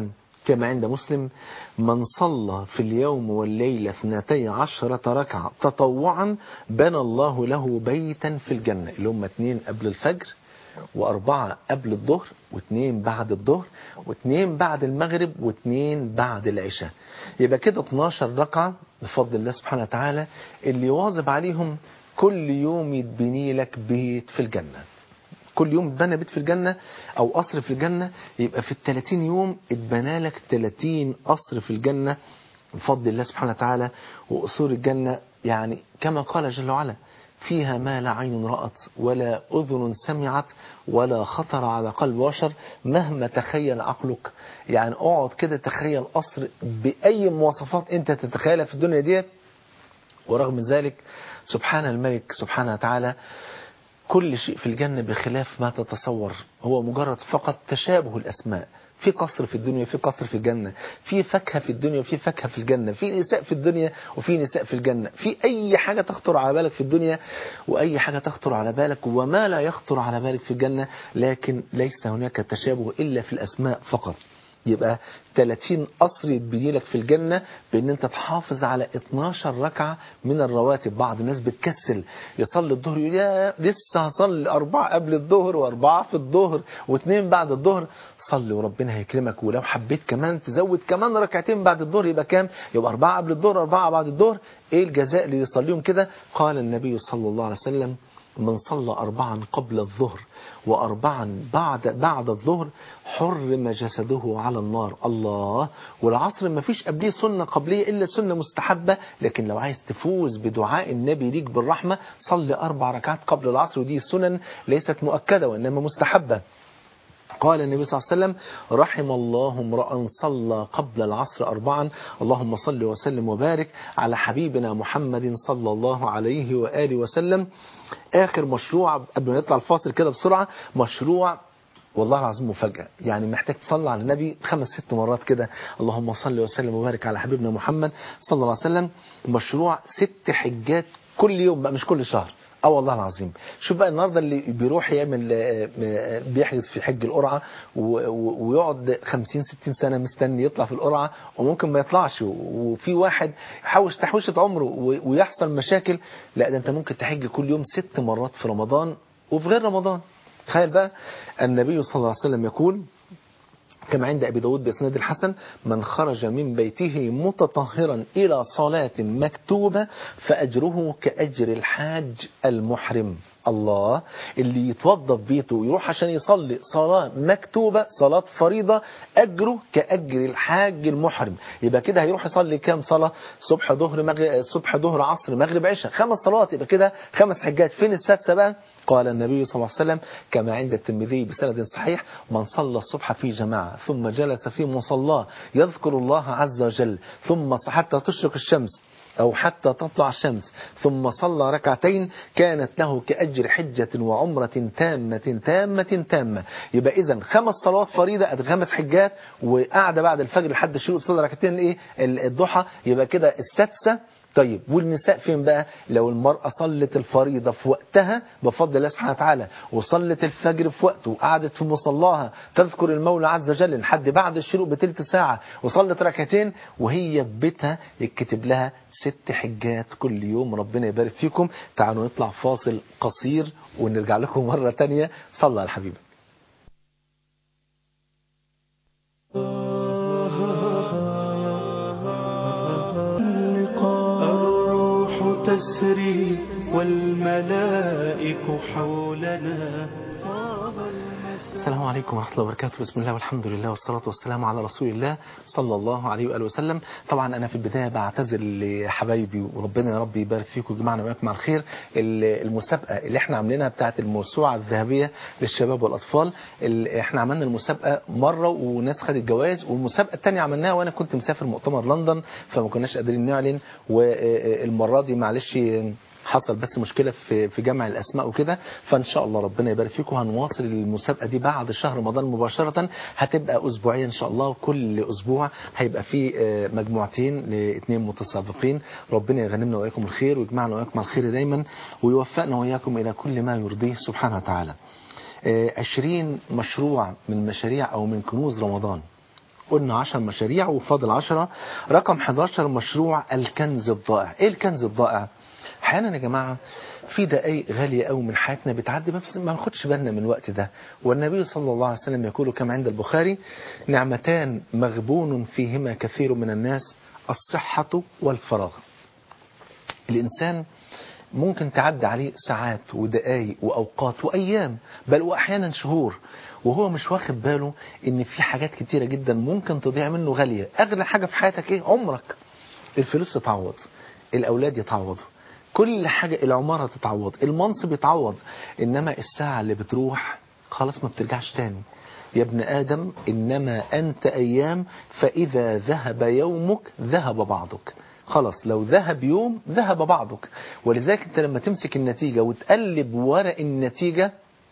كما عند مسلم من صلى في اليوم والليلة اثنتي عشرة ركعة تطوعا بنى الله له بيتا في الجنة اللي هم اتنين قبل الفجر وأربعة قبل الظهر واثنين بعد الظهر واثنين بعد المغرب واثنين بعد العشاء يبقى كده 12 ركعة بفضل الله سبحانه وتعالى اللي يواظب عليهم كل يوم يتبني لك بيت في الجنة كل يوم اتبنى بيت في الجنة أو قصر في الجنة يبقى في ال 30 يوم اتبنى لك 30 قصر في الجنة بفضل الله سبحانه وتعالى وقصور الجنة يعني كما قال جل وعلا فيها ما لا عين رأت ولا أذن سمعت ولا خطر على قلب بشر مهما تخيل عقلك يعني اقعد كده تخيل قصر بأي مواصفات انت تتخيلها في الدنيا ديت ورغم من ذلك سبحان الملك سبحانه وتعالى كل شيء في الجنة بخلاف ما تتصور هو مجرد فقط تشابه الأسماء في قصر في الدنيا وفي قصر في الجنة في فاكهة في الدنيا وفي فاكهة في الجنة في نساء في الدنيا وفي نساء في الجنة في أي حاجة تخطر على بالك في الدنيا وأي حاجة تخطر على بالك وما لا يخطر على بالك في الجنة لكن ليس هناك تشابه إلا في الأسماء فقط يبقى 30 قصر يتبني لك في الجنة بان انت تحافظ على 12 ركعة من الرواتب بعض الناس بتكسل يصلي الظهر يقول يا لسه هصلي أربعة قبل الظهر وأربعة في الظهر واثنين بعد الظهر صلي وربنا هيكرمك ولو حبيت كمان تزود كمان ركعتين بعد الظهر يبقى كام يبقى أربعة قبل الظهر أربعة بعد الظهر ايه الجزاء اللي يصليهم كده قال النبي صلى الله عليه وسلم من صلى أربعا قبل الظهر وأربعا بعد بعد الظهر حرم جسده على النار الله والعصر ما فيش قبليه سنة قبلية إلا سنة مستحبة لكن لو عايز تفوز بدعاء النبي ليك بالرحمة صلي أربع ركعات قبل العصر ودي سنن ليست مؤكدة وإنما مستحبة قال النبي صلى الله عليه وسلم رحم الله امرأ صلى قبل العصر أربعا اللهم صل وسلم وبارك على حبيبنا محمد صلى الله عليه وآله وسلم آخر مشروع قبل ما نطلع الفاصل كده بسرعة مشروع والله العظيم مفاجأة يعني محتاج تصلي على النبي خمس ست مرات كده اللهم صل وسلم وبارك على حبيبنا محمد صلى الله عليه وسلم مشروع ست حجات كل يوم بقى مش كل شهر اه والله العظيم شوف بقى النهارده اللي بيروح يعمل بيحجز في حج القرعه ويقعد 50 60 سنه مستني يطلع في القرعه وممكن ما يطلعش وفي واحد حوش تحويشه عمره ويحصل مشاكل لا ده انت ممكن تحج كل يوم ست مرات في رمضان وفي غير رمضان تخيل بقى النبي صلى الله عليه وسلم يقول كما عند أبي داود بإسناد الحسن من خرج من بيته متطهرا إلى صلاة مكتوبة فأجره كأجر الحاج المحرم الله اللي يتوضى في بيته ويروح عشان يصلي صلاة مكتوبة صلاة فريضة أجره كأجر الحاج المحرم يبقى كده هيروح يصلي كام صلاة صبح ظهر مغرب صبح ظهر عصر مغرب عشاء خمس صلوات يبقى كده خمس حجات فين السادسة بقى قال النبي صلى الله عليه وسلم كما عند الترمذي بسند صحيح من صلى الصبح في جماعة ثم جلس في مصلاه يذكر الله عز وجل ثم حتى تشرق الشمس أو حتى تطلع الشمس ثم صلى ركعتين كانت له كأجر حجة وعمرة تامة تامة تامة يبقى إذا خمس صلوات فريضة أد خمس حجات وقعد بعد الفجر لحد الشروق صلى ركعتين الإيه الضحى يبقى كده السادسة طيب والنساء فين بقى لو المرأة صلت الفريضة في وقتها بفضل الله سبحانه وتعالى وصلت الفجر في وقته وقعدت في مصلاها تذكر المولى عز وجل لحد بعد الشروق بتلت ساعة وصلت ركعتين وهي في بيتها يتكتب لها ست حجات كل يوم ربنا يبارك فيكم تعالوا نطلع فاصل قصير ونرجع لكم مرة تانية صلى على الحبيب تسري والملائك حولنا السلام عليكم ورحمة الله وبركاته بسم الله والحمد لله والصلاة والسلام على رسول الله صلى الله عليه وآله وسلم طبعا أنا في البداية بعتذر لحبايبي وربنا يا رب يبارك فيكم ويجمعنا معاكم على الخير المسابقة اللي احنا عاملينها بتاعة الموسوعة الذهبية للشباب والأطفال اللي احنا عملنا المسابقة مرة وناس خدت جوائز والمسابقة الثانية عملناها وأنا كنت مسافر مؤتمر لندن فما كناش قادرين نعلن والمرة دي معلش حصل بس مشكلة في في جمع الأسماء وكده فإن شاء الله ربنا يبارك فيكم هنواصل المسابقة دي بعد شهر رمضان مباشرة هتبقى أسبوعيا إن شاء الله وكل أسبوع هيبقى في مجموعتين لاثنين متسابقين ربنا يغنمنا وإياكم الخير ويجمعنا وإياكم على الخير دايما ويوفقنا وإياكم إلى كل ما يرضيه سبحانه وتعالى عشرين مشروع من مشاريع أو من كنوز رمضان قلنا 10 مشاريع وفاضل 10 رقم 11 مشروع الكنز الضائع ايه الكنز الضائع احيانا يا جماعه في دقائق غاليه قوي من حياتنا بتعدي بس ما ناخدش بالنا من الوقت ده والنبي صلى الله عليه وسلم يقول كما عند البخاري نعمتان مغبون فيهما كثير من الناس الصحه والفراغ الانسان ممكن تعدي عليه ساعات ودقايق واوقات وايام بل واحيانا شهور وهو مش واخد باله ان في حاجات كتيره جدا ممكن تضيع منه غاليه اغلى حاجه في حياتك ايه عمرك الفلوس تتعوض الاولاد يتعوضوا كل حاجه العماره تتعوض المنصب يتعوض انما الساعه اللي بتروح خلاص ما بترجعش تاني يا ابن آدم إنما أنت أيام فإذا ذهب يومك ذهب بعضك خلاص لو ذهب يوم ذهب بعضك ولذلك انت لما تمسك النتيجة وتقلب ورق النتيجة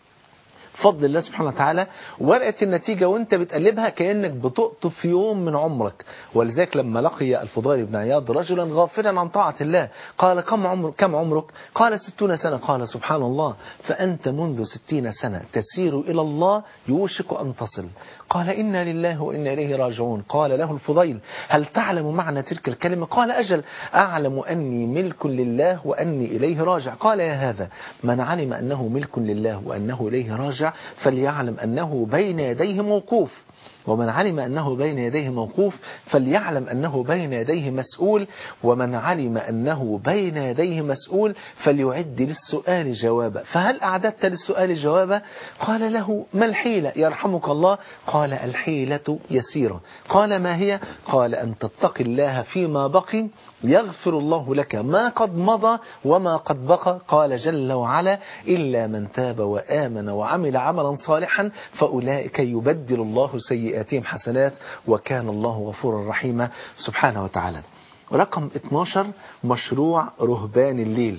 بفضل الله سبحانه وتعالى ورقة النتيجة وانت بتقلبها كأنك بتقطف يوم من عمرك ولذلك لما لقي الفضيل بن عياض رجلا غافلا عن طاعة الله قال كم عمر كم عمرك قال ستون سنة قال سبحان الله فأنت منذ ستين سنة تسير إلى الله يوشك أن تصل قال إنا لله وإنا إليه راجعون قال له الفضيل هل تعلم معنى تلك الكلمة قال أجل أعلم أني ملك لله وأني إليه راجع قال يا هذا من علم أنه ملك لله وأنه إليه راجع فليعلم أنه بين يديه موقوف ومن علم أنه بين يديه موقوف فليعلم أنه بين يديه مسؤول ومن علم أنه بين يديه مسؤول فليعد للسؤال جوابا فهل أعددت للسؤال جوابا قال له ما الحيلة يرحمك الله قال الحيلة يسيرة قال ما هي قال أن تتقي الله فيما بقي يغفر الله لك ما قد مضى وما قد بقى قال جل وعلا إلا من تاب وآمن وعمل عملا صالحا فأولئك يبدل الله سيئاتهم حسنات وكان الله غفورا رحيما سبحانه وتعالى رقم 12 مشروع رهبان الليل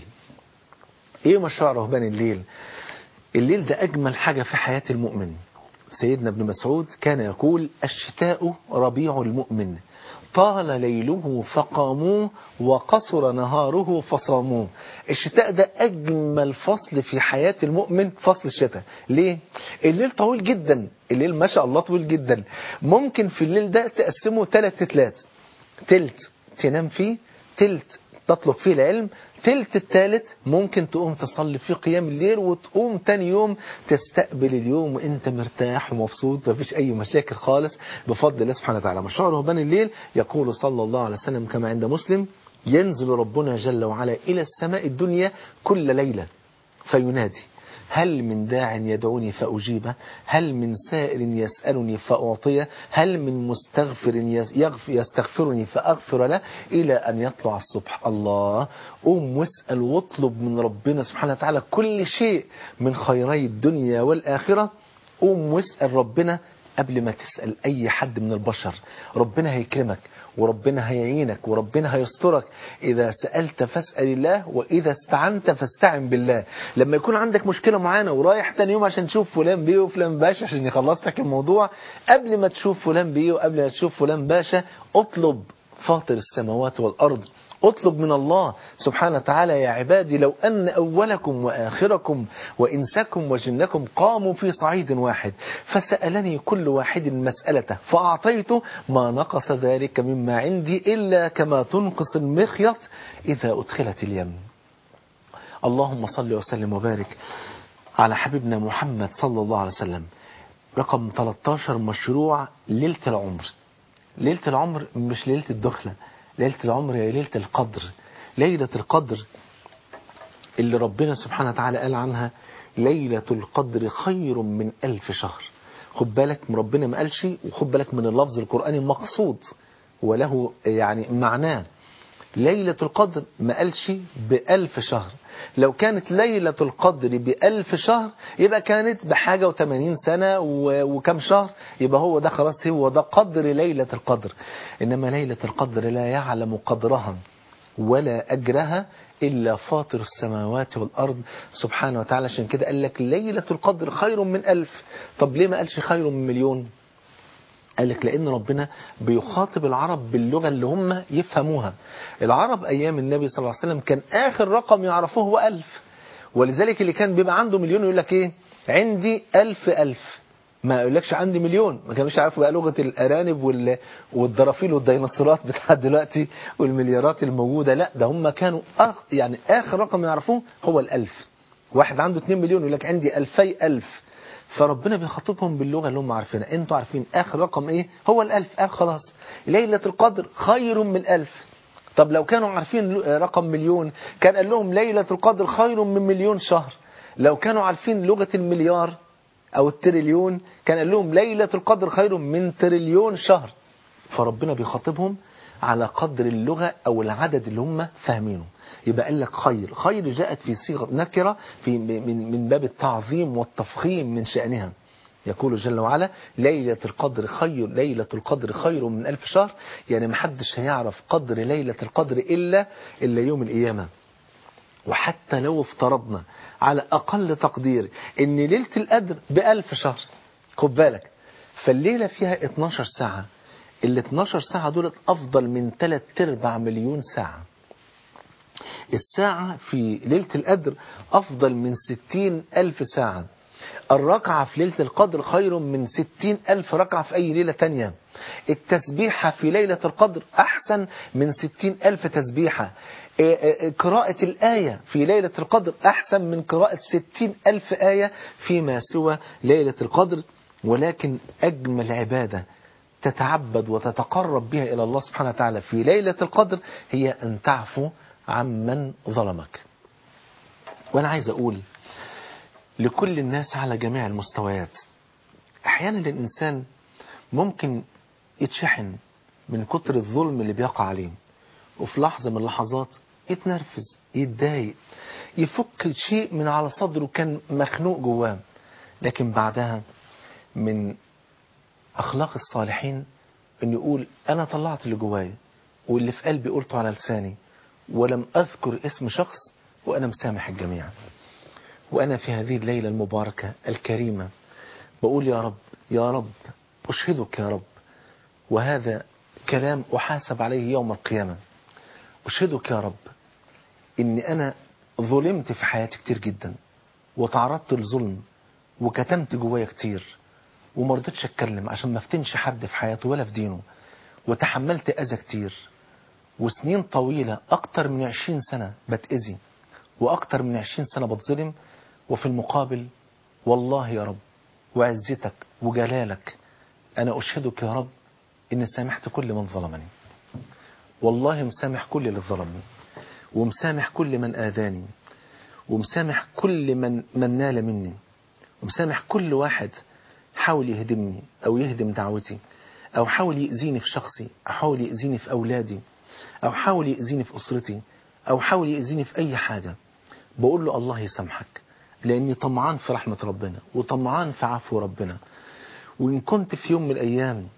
ايه مشروع رهبان الليل الليل ده اجمل حاجة في حياة المؤمن سيدنا ابن مسعود كان يقول الشتاء ربيع المؤمن طال ليله فقاموه وقصر نهاره فصاموه الشتاء ده أجمل فصل في حياة المؤمن فصل الشتاء ليه؟ الليل طويل جدا الليل ما شاء الله طويل جدا ممكن في الليل ده تقسمه ثلاث تلات تلت تنام فيه تلت تطلب فيه العلم تلت التالت ممكن تقوم تصلي فيه قيام الليل وتقوم تاني يوم تستقبل اليوم وانت مرتاح ومبسوط مفيش اي مشاكل خالص بفضل الله سبحانه وتعالى مشروع رهبان الليل يقول صلى الله عليه وسلم كما عند مسلم ينزل ربنا جل وعلا الى السماء الدنيا كل ليلة فينادي هل من داع يدعوني فأجيبه هل من سائل يسألني فأعطيه هل من مستغفر يستغفرني فأغفر له إلى أن يطلع الصبح الله قوم واسأل واطلب من ربنا سبحانه وتعالى كل شيء من خيري الدنيا والآخرة قوم واسأل ربنا قبل ما تسأل أي حد من البشر ربنا هيكرمك وربنا هيعينك وربنا هيسترك إذا سألت فاسأل الله وإذا استعنت فاستعن بالله لما يكون عندك مشكلة معينة ورايح تاني يوم عشان تشوف فلان بيه وفلان باشا عشان يخلص لك الموضوع قبل ما تشوف فلان بيه وقبل ما تشوف فلان باشا اطلب فاطر السماوات والأرض اطلب من الله سبحانه وتعالى يا عبادي لو أن أولكم وآخركم وإنسكم وجنكم قاموا في صعيد واحد فسألني كل واحد مسألته فأعطيته ما نقص ذلك مما عندي إلا كما تنقص المخيط إذا أدخلت اليم اللهم صل وسلم وبارك على حبيبنا محمد صلى الله عليه وسلم رقم 13 مشروع ليلة العمر ليلة العمر مش ليلة الدخلة ليلة العمر هي ليلة القدر ليلة القدر اللي ربنا سبحانه وتعالى قال عنها ليلة القدر خير من ألف شهر خد بالك ربنا ما قالش وخد بالك من اللفظ القرآني مقصود وله يعني معناه ليلة القدر ما قالش بألف شهر لو كانت ليلة القدر بألف شهر يبقى كانت بحاجة وثمانين سنة وكم شهر يبقى هو ده خلاص هو ده قدر ليلة القدر إنما ليلة القدر لا يعلم قدرها ولا أجرها إلا فاطر السماوات والأرض سبحانه وتعالى عشان كده قال لك ليلة القدر خير من ألف طب ليه ما قالش خير من مليون قال لك لأن ربنا بيخاطب العرب باللغة اللي هم يفهموها العرب أيام النبي صلى الله عليه وسلم كان آخر رقم يعرفوه هو ألف ولذلك اللي كان بيبقى عنده مليون يقول لك إيه عندي ألف ألف ما يقولكش عندي مليون ما كانوش يعرفوا بقى لغة الأرانب وال... والدرافيل والديناصورات بتاع دلوقتي والمليارات الموجودة لا ده هم كانوا أخ... يعني آخر رقم يعرفوه هو الألف واحد عنده 2 مليون يقول لك عندي ألفي ألف فربنا بيخاطبهم باللغة اللي هم عارفينها انتوا عارفين آخر رقم ايه هو الألف آه خلاص ليلة القدر خير من الألف طب لو كانوا عارفين رقم مليون كان قال لهم ليلة القدر خير من مليون شهر لو كانوا عارفين لغة المليار أو التريليون كان قال لهم ليلة القدر خير من تريليون شهر فربنا بيخاطبهم على قدر اللغة أو العدد اللي هم فاهمينه يبقى قال لك خير خير جاءت في صيغة نكرة في من, من باب التعظيم والتفخيم من شأنها يقول جل وعلا ليلة القدر خير ليلة القدر خير من ألف شهر يعني محدش هيعرف قدر ليلة القدر إلا إلا يوم القيامة وحتى لو افترضنا على أقل تقدير إن ليلة القدر بألف شهر خد بالك فالليلة فيها 12 ساعة ال 12 ساعة دولت أفضل من 3 أرباع مليون ساعة الساعة في ليلة القدر أفضل من 60 ألف ساعة الركعة في ليلة القدر خير من 60 ألف ركعة في أي ليلة تانية التسبيحة في ليلة القدر أحسن من 60 ألف تسبيحة قراءة الآية في ليلة القدر أحسن من قراءة 60 ألف آية فيما سوى ليلة القدر ولكن أجمل عبادة تتعبد وتتقرب بها إلى الله سبحانه وتعالى في ليلة القدر هي أن تعفو عمن ظلمك وأنا عايز أقول لكل الناس على جميع المستويات أحيانا الإنسان ممكن يتشحن من كتر الظلم اللي بيقع عليه وفي لحظة من اللحظات يتنرفز يتضايق يفك شيء من على صدره كان مخنوق جواه لكن بعدها من أخلاق الصالحين أن يقول أنا طلعت اللي جوايا واللي في قلبي قلته على لساني ولم أذكر اسم شخص وأنا مسامح الجميع وأنا في هذه الليلة المباركة الكريمة بقول يا رب يا رب أشهدك يا رب وهذا كلام أحاسب عليه يوم القيامة أشهدك يا رب إني أنا ظلمت في حياتي كتير جدا وتعرضت للظلم وكتمت جوايا كتير وما رضيتش اتكلم عشان ما افتنش حد في حياته ولا في دينه وتحملت اذى كتير وسنين طويلة اكتر من عشرين سنة بتأذي واكتر من عشرين سنة بتظلم وفي المقابل والله يا رب وعزتك وجلالك انا اشهدك يا رب اني سامحت كل من ظلمني والله مسامح كل اللي ظلمني ومسامح كل من آذاني ومسامح كل من من نال مني ومسامح كل واحد حاول يهدمني أو يهدم دعوتي أو حاول يأذيني في شخصي أو حاول يأذيني في أولادي أو حاول يأذيني في أسرتي أو حاول يأذيني في أي حاجة بقول له الله يسامحك لأني طمعان في رحمة ربنا وطمعان في عفو ربنا وإن كنت في يوم من الأيام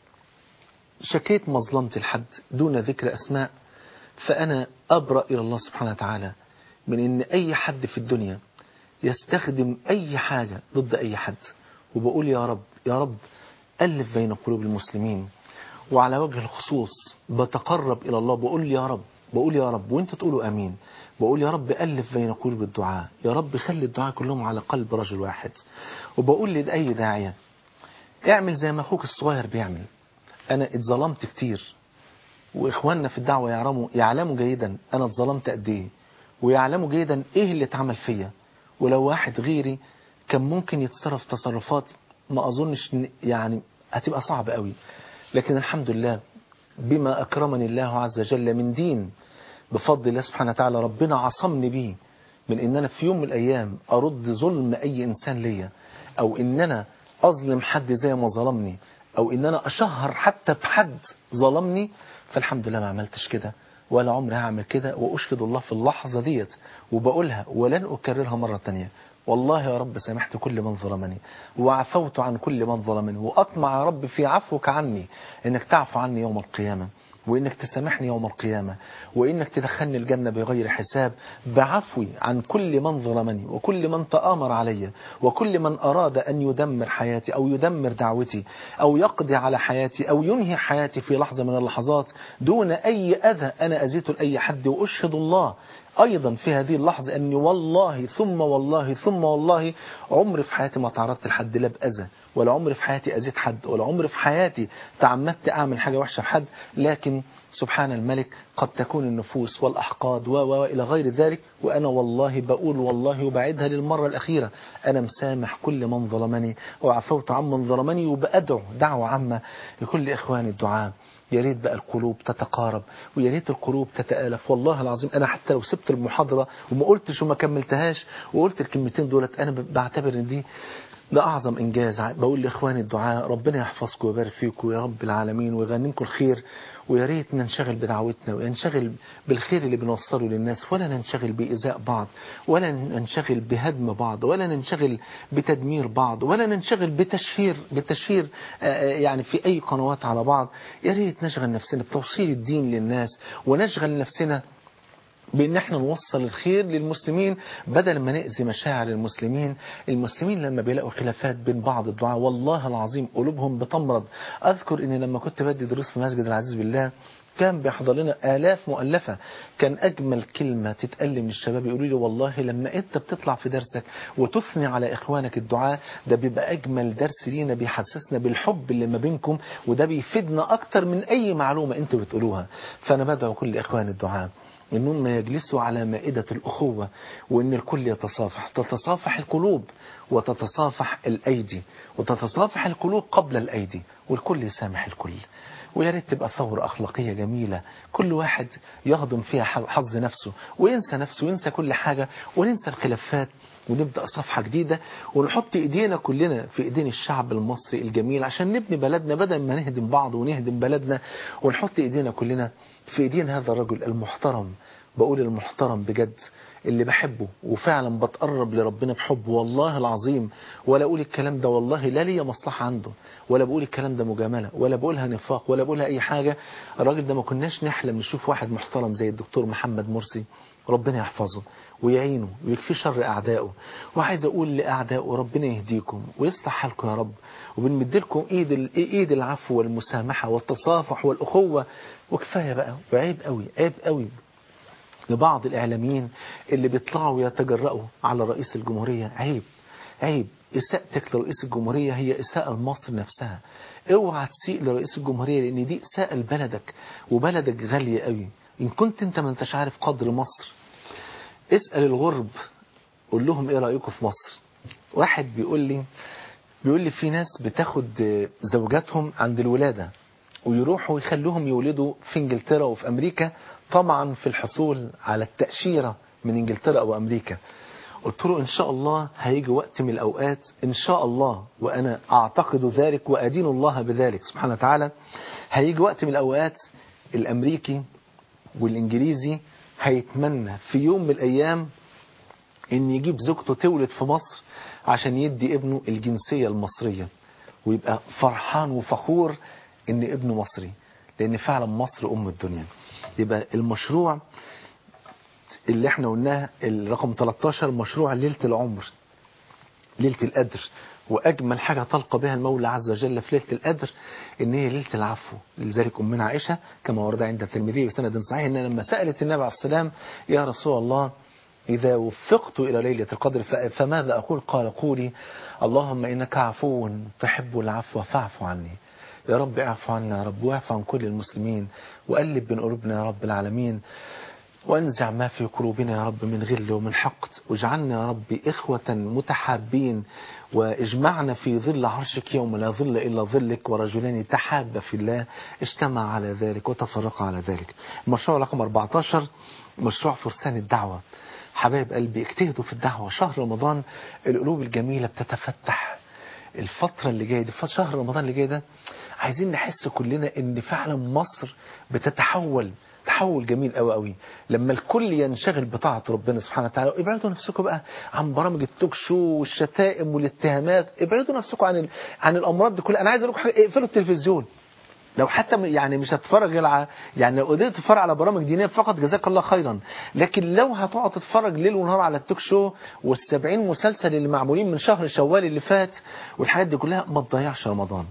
شكيت مظلمتي لحد دون ذكر أسماء فأنا أبرأ إلى الله سبحانه وتعالى من إن أي حد في الدنيا يستخدم أي حاجة ضد أي حد وبقول يا رب يا رب ألف بين قلوب المسلمين وعلى وجه الخصوص بتقرب إلى الله بقول يا رب بقول يا رب وانت تقولوا أمين بقول يا رب ألف بين قلوب الدعاء يا رب خلي الدعاء كلهم على قلب رجل واحد وبقول لأي داعية اعمل زي ما أخوك الصغير بيعمل أنا اتظلمت كتير وإخواننا في الدعوة يعلموا, يعلموا جيدا أنا اتظلمت قد إيه ويعلموا جيدا إيه اللي اتعمل فيا ولو واحد غيري كان ممكن يتصرف تصرفات ما أظنش يعني هتبقى صعبة قوي لكن الحمد لله بما أكرمني الله عز وجل من دين بفضل الله سبحانه وتعالى ربنا عصمني بيه من ان انا في يوم من الايام ارد ظلم اي انسان ليا او ان انا اظلم حد زي ما ظلمني او ان انا اشهر حتى بحد ظلمني فالحمد لله ما عملتش كده ولا عمري هعمل كده واشهد الله في اللحظة ديت وبقولها ولن اكررها مرة تانية والله يا رب سامحت كل من ظلمني وعفوت عن كل من ظلمني واطمع يا رب في عفوك عني انك تعفو عني يوم القيامة وإنك تسامحني يوم القيامة وإنك تدخلني الجنة بغير حساب بعفوي عن كل من ظلمني وكل من تآمر علي وكل من أراد أن يدمر حياتي أو يدمر دعوتي أو يقضي على حياتي أو ينهي حياتي في لحظة من اللحظات دون أي أذى أنا أزيت لأي حد وأشهد الله أيضا في هذه اللحظة أني والله ثم والله ثم والله عمري في حياتي ما تعرضت لحد لا بأذى ولا عمري في حياتي أذيت حد ولا عمري في حياتي تعمدت أعمل حاجة وحشة في حد لكن سبحان الملك قد تكون النفوس والأحقاد و و إلى غير ذلك وأنا والله بقول والله وبعدها للمرة الأخيرة أنا مسامح كل من ظلمني وعفوت عمن ظلمني وبأدعو دعوة عامة لكل إخواني الدعاء يا ريت بقى القلوب تتقارب ويا ريت القلوب تتآلف والله العظيم أنا حتى لو سبت المحاضرة وما قلتش وما كملتهاش وقلت الكلمتين دولت أنا بعتبر إن دي ده أعظم إنجاز بقول لإخواني الدعاء ربنا يحفظكم ويبارك فيكم يا رب العالمين ويغنمكم الخير ويا ريت ننشغل بدعوتنا وننشغل بالخير اللي بنوصله للناس ولا ننشغل بإيذاء بعض ولا ننشغل بهدم بعض ولا ننشغل بتدمير بعض ولا ننشغل بتشهير بتشهير يعني في أي قنوات على بعض يا ريت نشغل نفسنا بتوصيل الدين للناس ونشغل نفسنا بان احنا نوصل الخير للمسلمين بدل ما نأذي مشاعر المسلمين المسلمين لما بيلاقوا خلافات بين بعض الدعاء والله العظيم قلوبهم بتمرض اذكر ان لما كنت بدي دروس في مسجد العزيز بالله كان بيحضر لنا آلاف مؤلفة كان أجمل كلمة تتقال من الشباب يقولوا لي والله لما أنت بتطلع في درسك وتثني على إخوانك الدعاء ده بيبقى أجمل درس لينا بيحسسنا بالحب اللي ما بينكم وده بيفيدنا أكتر من أي معلومة أنتوا بتقولوها فأنا بدعو كل إخوان الدعاء انهم يجلسوا على مائدة الأخوة وان الكل يتصافح تتصافح القلوب وتتصافح الأيدي وتتصافح القلوب قبل الأيدي والكل يسامح الكل ويا ريت تبقى ثورة أخلاقية جميلة كل واحد يهضم فيها حظ نفسه وينسى نفسه وينسى كل حاجة وننسى الخلافات ونبدأ صفحة جديدة ونحط ايدينا كلنا في ايدين الشعب المصري الجميل عشان نبني بلدنا بدل ما نهدم بعض ونهدم بلدنا ونحط ايدينا كلنا في ايدين هذا الرجل المحترم بقول المحترم بجد اللي بحبه وفعلا بتقرب لربنا بحبه والله العظيم ولا اقول الكلام ده والله لا ليا مصلحة عنده ولا بقول الكلام ده مجاملة ولا بقولها نفاق ولا بقولها اي حاجة الراجل ده ما كناش نحلم نشوف واحد محترم زي الدكتور محمد مرسي ربنا يحفظه ويعينه ويكفي شر أعدائه وعايز أقول لأعدائه ربنا يهديكم ويصلح حالكم يا رب وبنمد لكم إيد, إيد العفو والمسامحة والتصافح والأخوة وكفاية بقى وعيب قوي عيب قوي لبعض الإعلاميين اللي بيطلعوا يتجرأوا على رئيس الجمهورية عيب عيب إساءتك لرئيس الجمهورية هي إساءة لمصر نفسها اوعى تسيء لرئيس الجمهورية لأن دي إساءة لبلدك وبلدك غالية قوي إن كنت أنت ما انتش عارف قدر مصر اسأل الغرب قول لهم إيه رأيكم في مصر واحد بيقول لي بيقول لي في ناس بتاخد زوجاتهم عند الولادة ويروحوا يخلوهم يولدوا في انجلترا وفي امريكا طبعا في الحصول على التأشيرة من انجلترا او امريكا قلت له ان شاء الله هيجي وقت من الاوقات ان شاء الله وانا اعتقد ذلك وادين الله بذلك سبحانه وتعالى هيجي وقت من الاوقات الامريكي والانجليزي هيتمنى في يوم من الايام ان يجيب زوجته تولد في مصر عشان يدي ابنه الجنسية المصرية ويبقى فرحان وفخور ان ابنه مصري لان فعلا مصر ام الدنيا يبقى المشروع اللي احنا قلناه الرقم 13 مشروع ليلة العمر ليلة القدر واجمل حاجة تلقى بها المولى عز وجل في ليلة القدر ان هي ليلة العفو لذلك امنا عائشة كما ورد عند الترمذي بسند صحيح ان لما سألت النبي عليه السلام يا رسول الله إذا وفقت إلى ليلة القدر فماذا أقول قال قولي اللهم إنك عفو تحب العفو فاعف عني يا رب اعف عنا يا رب واعف عن كل المسلمين وقلب بين قلوبنا يا رب العالمين وانزع ما في قلوبنا يا رب من غل ومن حقد واجعلنا يا رب إخوة متحابين واجمعنا في ظل عرشك يوم لا ظل إلا ظلك ورجلان تحابا في الله اجتمع على ذلك وتفرقا على ذلك المشروع رقم 14 مشروع فرسان الدعوة حبايب قلبي اجتهدوا في الدعوة شهر رمضان القلوب الجميلة بتتفتح الفترة اللي جاية دي شهر رمضان اللي جاي ده عايزين نحس كلنا ان فعلا مصر بتتحول تحول جميل قوي قوي لما الكل ينشغل بطاعة ربنا سبحانه وتعالى ابعدوا نفسكم بقى عن برامج التوك شو والشتائم والاتهامات ابعدوا نفسكم عن ال... عن الامراض دي كلها انا عايز اقول لكم حاجه اقفلوا التلفزيون لو حتى يعني مش هتتفرج على يعني لو قدرت تتفرج على برامج دينيه فقط جزاك الله خيرا لكن لو هتقعد تتفرج ليل ونهار على التوك شو وال70 مسلسل اللي معمولين من شهر شوال اللي فات والحاجات دي كلها ما تضيعش رمضان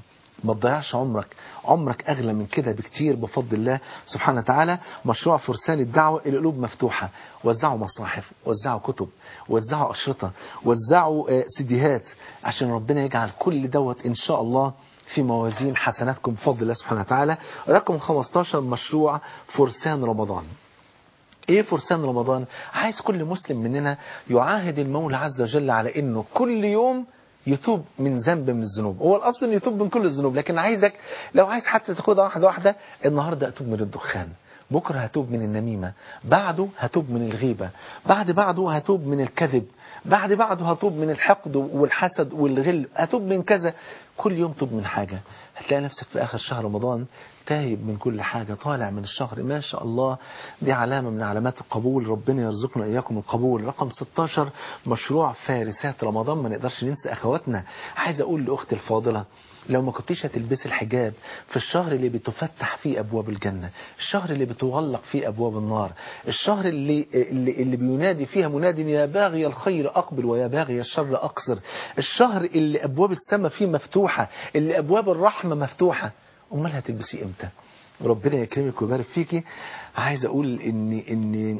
ما تضيعش عمرك عمرك أغلى من كده بكتير بفضل الله سبحانه وتعالى مشروع فرسان الدعوة القلوب مفتوحة وزعوا مصاحف وزعوا كتب وزعوا أشرطة وزعوا آه، سيديهات عشان ربنا يجعل كل دوت إن شاء الله في موازين حسناتكم بفضل الله سبحانه وتعالى رقم 15 مشروع فرسان رمضان ايه فرسان رمضان عايز كل مسلم مننا يعاهد المولى عز وجل على انه كل يوم يتوب من ذنب من الذنوب هو الاصل انه يتوب من كل الذنوب لكن عايزك لو عايز حتى تاخدها واحده واحده النهارده اتوب من الدخان بكره هتوب من النميمه بعده هتوب من الغيبه بعد بعده هتوب من الكذب بعد بعده هتوب من الحقد والحسد والغل هتوب من كذا كل يوم توب من حاجه هتلاقي نفسك في اخر شهر رمضان تايب من كل حاجة طالع من الشهر ما شاء الله دي علامة من علامات القبول ربنا يرزقنا إياكم القبول رقم 16 مشروع فارسات رمضان ما نقدرش ننسى أخواتنا عايز أقول لأختي الفاضلة لو ما كنتيش هتلبسي الحجاب في الشهر اللي بتفتح فيه أبواب الجنة الشهر اللي بتغلق فيه أبواب النار الشهر اللي, اللي, اللي بينادي فيها مناد يا باغي الخير أقبل ويا باغي الشر أقصر الشهر اللي أبواب السماء فيه مفتوحة اللي أبواب الرحمة مفتوحة امال هتلبسيه امتى ربنا يكرمك ويبارك فيكي عايز اقول ان ان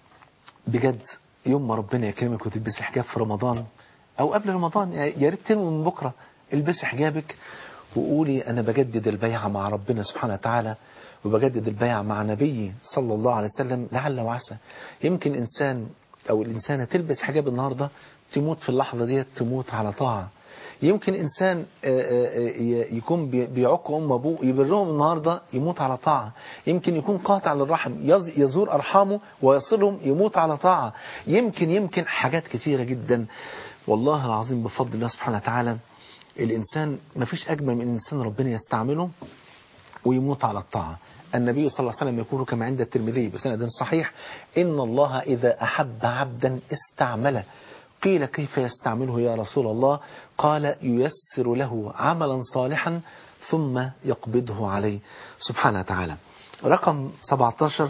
بجد يوم ما ربنا يكرمك وتلبسي حجاب في رمضان او قبل رمضان يا ريت تنوي من بكره البسي حجابك وقولي انا بجدد البيعه مع ربنا سبحانه وتعالى وبجدد البيعه مع نبيي صلى الله عليه وسلم لعل وعسى يمكن انسان او الانسانه تلبس حجاب النهارده تموت في اللحظه ديت تموت على طاعه يمكن إنسان يكون بيعق أم أبوه يبرهم النهاردة يموت على طاعة يمكن يكون قاطع للرحم يزور أرحامه ويصلهم يموت على طاعة يمكن يمكن حاجات كثيرة جدا والله العظيم بفضل الله سبحانه وتعالى الإنسان ما فيش أجمل من إنسان ربنا يستعمله ويموت على الطاعة النبي صلى الله عليه وسلم يقول كما عند الترمذي بسند صحيح إن الله إذا أحب عبدا استعمله قيل كيف يستعمله يا رسول الله قال ييسر له عملا صالحا ثم يقبضه عليه سبحانه وتعالى رقم 17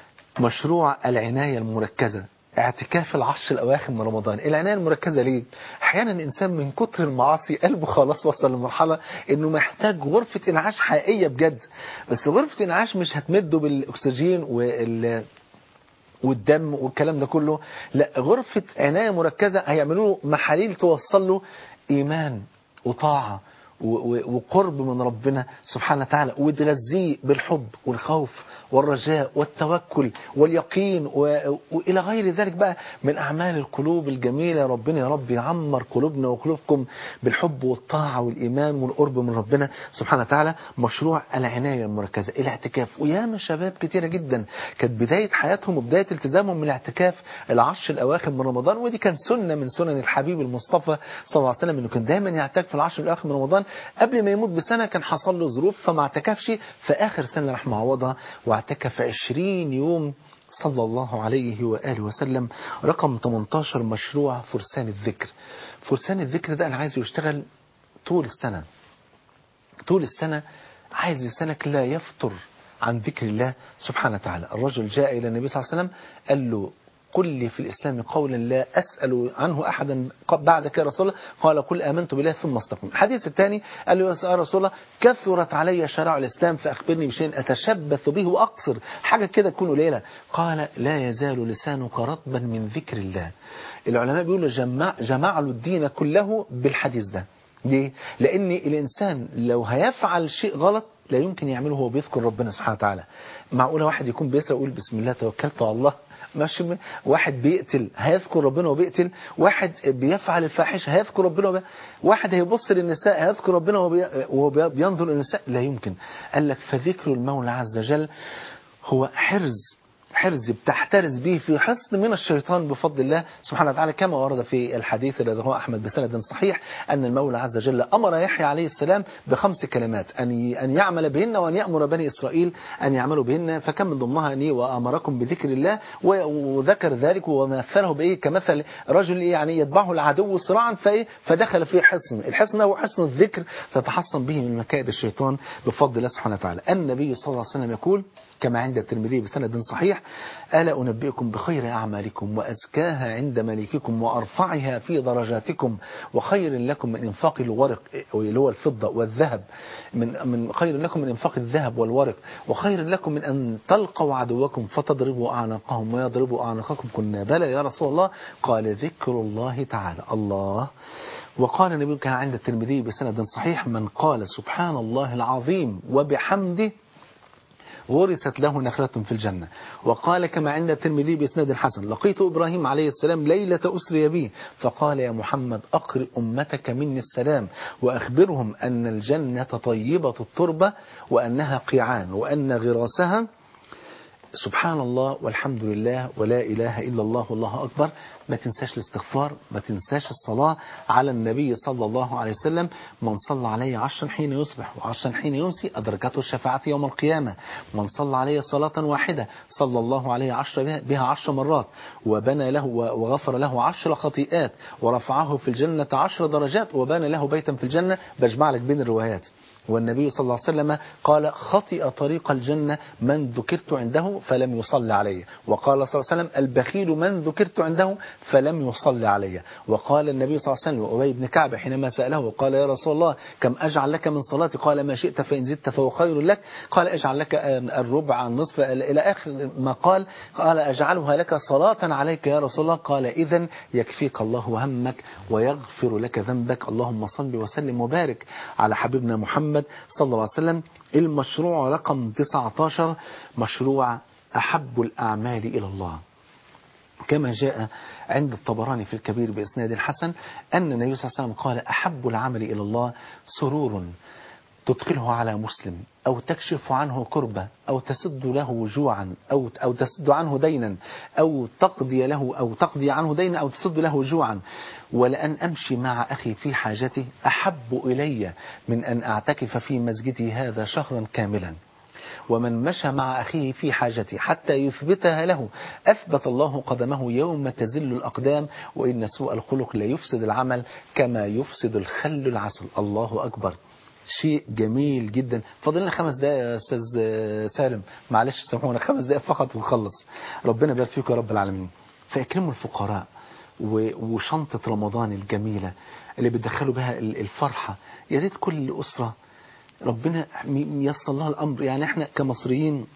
مشروع العناية المركزة اعتكاف العشر الأواخر من رمضان العناية المركزة ليه؟ أحيانا الإنسان من كتر المعاصي قلبه خلاص وصل لمرحلة إنه محتاج غرفة إنعاش حقيقية بجد بس غرفة إنعاش مش هتمده بالأكسجين وال والدم والكلام ده كله لا غرفة عناية مركزة هيعملوا له محاليل توصل له إيمان وطاعة وقرب من ربنا سبحانه وتعالى وتغذيه بالحب والخوف والرجاء والتوكل واليقين وإلى غير ذلك بقى من أعمال القلوب الجميلة ربنا يا رب يعمر قلوبنا وقلوبكم بالحب والطاعة والإيمان والقرب من ربنا سبحانه وتعالى مشروع العناية المركزة الاعتكاف وياما شباب كتيرة جدا كانت بداية حياتهم وبداية التزامهم من الاعتكاف العشر الأواخر من رمضان ودي كان سنة من سنن الحبيب المصطفى صلى الله عليه وسلم انه كان دايما يعتكف في العشر الأواخر من رمضان قبل ما يموت بسنة كان حصل له ظروف فما اعتكفش في آخر سنة راح معوضها واعتكف 20 يوم صلى الله عليه وآله وسلم رقم 18 مشروع فرسان الذكر فرسان الذكر ده أنا عايزه يشتغل طول السنة طول السنة عايز لسانك لا يفطر عن ذكر الله سبحانه وتعالى الرجل جاء إلى النبي صلى الله عليه وسلم قال له قل لي في الإسلام قولا لا أسأل عنه أحدا بعدك يا رسول الله قال قل آمنت بالله ثم استقم الحديث الثاني قال له يا رسول الله كثرت علي شرائع الإسلام فأخبرني بشيء أتشبث به وأقصر حاجة كده تكون قليلة قال لا يزال لسانك رطبا من ذكر الله العلماء بيقولوا جمع, جمع له الدين كله بالحديث ده ليه؟ لأن الإنسان لو هيفعل شيء غلط لا يمكن يعمله وهو بيذكر ربنا سبحانه وتعالى معقولة واحد يكون بيسرق ويقول بسم الله توكلت على الله ماشي واحد بيقتل هيذكر ربنا وبيقتل واحد بيفعل الفاحشه هيذكر ربنا وبي... واحد هيبص للنساء هيذكر ربنا وبي... وهو بينظر للنساء لا يمكن قال لك فذكر المولى عز وجل هو حرز حرز بتحترز به في حصن من الشيطان بفضل الله سبحانه وتعالى كما ورد في الحديث الذي رواه أحمد بسند صحيح أن المولى عز وجل أمر يحيى عليه السلام بخمس كلمات أن أن يعمل بهن وأن يأمر بني إسرائيل أن يعملوا بهن فكم من ضمنها أني وأمركم بذكر الله وذكر ذلك ومثله بإيه كمثل رجل يعني يتبعه العدو صراعا فإيه فدخل في حصن الحصن هو حصن الذكر تتحصن به من مكائد الشيطان بفضل الله سبحانه وتعالى النبي صلى الله عليه وسلم يقول كما عند الترمذي بسند صحيح ألا أنبئكم بخير أعمالكم وأزكاها عند مليككم وأرفعها في درجاتكم وخير لكم من إنفاق الورق اللي هو الفضة والذهب من من خير لكم من إنفاق الذهب والورق وخير لكم من أن تلقوا عدوكم فتضربوا أعناقهم ويضربوا أعناقكم كنا بلى يا رسول الله قال ذكر الله تعالى الله وقال النبي كان عند الترمذي بسند صحيح من قال سبحان الله العظيم وبحمده ورثت له نخلة في الجنة وقال كما عند الترمذي بإسناد حسن لقيت إبراهيم عليه السلام ليلة أسري به فقال يا محمد أقرئ أمتك مني السلام وأخبرهم أن الجنة طيبة التربة وأنها قيعان وأن غراسها سبحان الله والحمد لله ولا إله إلا الله والله أكبر ما تنساش الاستغفار ما تنساش الصلاة على النبي صلى الله عليه وسلم من صلى عليه عشرا حين يصبح وعشرا حين يمسي أدركته الشفاعة يوم القيامة من صلى عليه صلاة واحدة صلى الله عليه عشر بها, بها عشر مرات وبنى له وغفر له عشر خطيئات ورفعه في الجنة عشر درجات وبنى له بيتا في الجنة بجمع لك بين الروايات والنبي صلى الله عليه وسلم قال خطئ طريق الجنة من ذكرت عنده فلم يصل علي وقال صلى الله عليه وسلم البخيل من ذكرت عنده فلم يصل علي وقال النبي صلى الله عليه وسلم وأبي بن كعب حينما سأله وقال يا رسول الله كم أجعل لك من صلاتي قال ما شئت فإن زدت فهو خير لك قال أجعل لك الربع النصف إلى آخر ما قال قال أجعلها لك صلاة عليك يا رسول الله قال إذا يكفيك الله همك ويغفر لك ذنبك اللهم صل وسلم وبارك على حبيبنا محمد محمد صلى الله عليه وسلم المشروع رقم 19 مشروع أحب الأعمال إلى الله كما جاء عند الطبراني في الكبير بإسناد حسن أن النبي صلى الله عليه وسلم قال أحب العمل إلى الله سرور تدخله على مسلم أو تكشف عنه كربة أو تسد له جوعا أو أو تسد عنه دينا أو تقضي له أو تقضي عنه دينا أو تسد له جوعا ولأن أمشي مع أخي في حاجته أحب إلي من أن أعتكف في مسجدي هذا شهرا كاملا ومن مشى مع أخيه في حاجته حتى يثبتها له أثبت الله قدمه يوم تزل الأقدام وإن سوء الخلق لا يفسد العمل كما يفسد الخل العسل الله أكبر شيء جميل جدا فاضل لنا خمس دقايق يا استاذ سالم معلش سامحونا خمس دقايق فقط ونخلص ربنا يبارك فيكم يا رب العالمين فاكرموا الفقراء وشنطة رمضان الجميلة اللي بتدخلوا بها الفرحة يا ريت كل أسرة ربنا ييسر لها الأمر يعني احنا كمصريين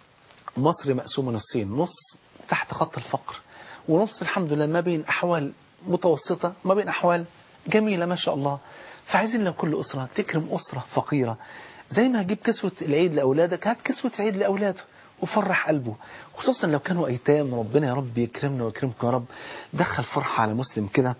مصر مقسومة نصين نص تحت خط الفقر ونص الحمد لله ما بين أحوال متوسطة ما بين أحوال جميلة ما شاء الله فعايزين لو كل أسرة تكرم أسرة فقيرة زي ما هتجيب كسوة العيد لأولادك هات كسوة عيد لأولاده وفرح قلبه خصوصا لو كانوا أيتام ربنا يا رب يكرمنا ويكرمكم يا رب دخل فرحة على مسلم كده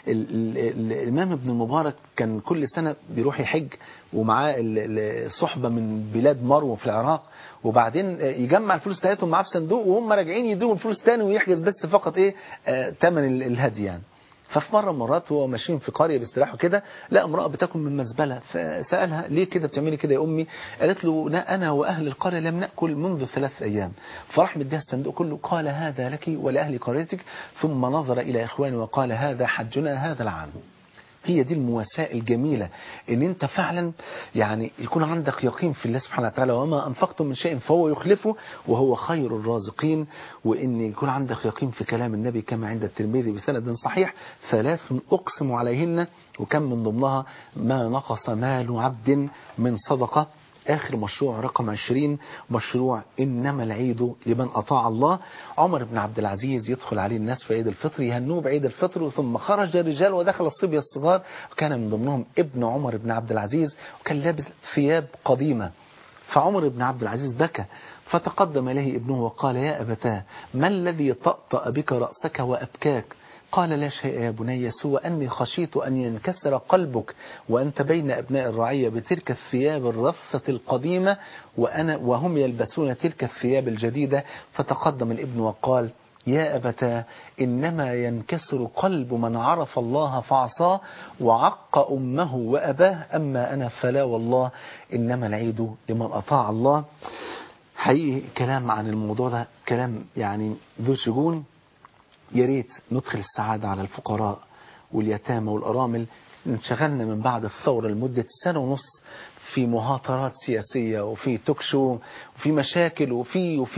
الإمام ابن المبارك كان كل سنة بيروح يحج ومعاه الصحبة من بلاد مرو في العراق وبعدين يجمع الفلوس بتاعتهم معاه في صندوق وهم راجعين يديهم الفلوس تاني ويحجز بس فقط ايه آه تمن الهدي يعني ففي مرة مرات هو ماشيين في قرية بيستراحوا كده لا امرأة بتاكل من مزبلة فسألها ليه كده بتعملي كده يا أمي قالت له لا أنا وأهل القرية لم نأكل منذ ثلاث أيام فراح مديها الصندوق كله قال هذا لك ولأهل قريتك ثم نظر إلى إخواني وقال هذا حجنا هذا العام هي دي المواساة الجميلة ان انت فعلا يعني يكون عندك يقين في الله سبحانه وتعالى وما انفقتم من شيء فهو يخلفه وهو خير الرازقين وان يكون عندك يقين في كلام النبي كما عند الترمذي بسند صحيح ثلاث اقسم عليهن وكم من ضمنها ما نقص مال عبد من صدقة آخر مشروع رقم 20 مشروع إنما العيد لمن أطاع الله عمر بن عبد العزيز يدخل عليه الناس في عيد الفطر يهنوه بعيد الفطر ثم خرج الرجال ودخل الصبية الصغار وكان من ضمنهم ابن عمر بن عبد العزيز وكان لابس ثياب قديمة فعمر بن عبد العزيز بكى فتقدم إليه ابنه وقال يا أبتاه ما الذي طأطأ بك رأسك وأبكاك قال لا شيء يا بني سوى أني خشيت أن ينكسر قلبك وأنت بين أبناء الرعية بتلك الثياب الرثة القديمة وأنا وهم يلبسون تلك الثياب الجديدة فتقدم الابن وقال يا أبتا إنما ينكسر قلب من عرف الله فعصاه وعق أمه وأباه أما أنا فلا والله إنما العيد لمن أطاع الله حقيقي كلام عن الموضوع ده كلام يعني ذو شجون يا ريت ندخل السعادة على الفقراء واليتامى والأرامل انشغلنا من بعد الثورة لمدة سنة ونص في مهاترات سياسية وفي توكشو وفي مشاكل وفي وفي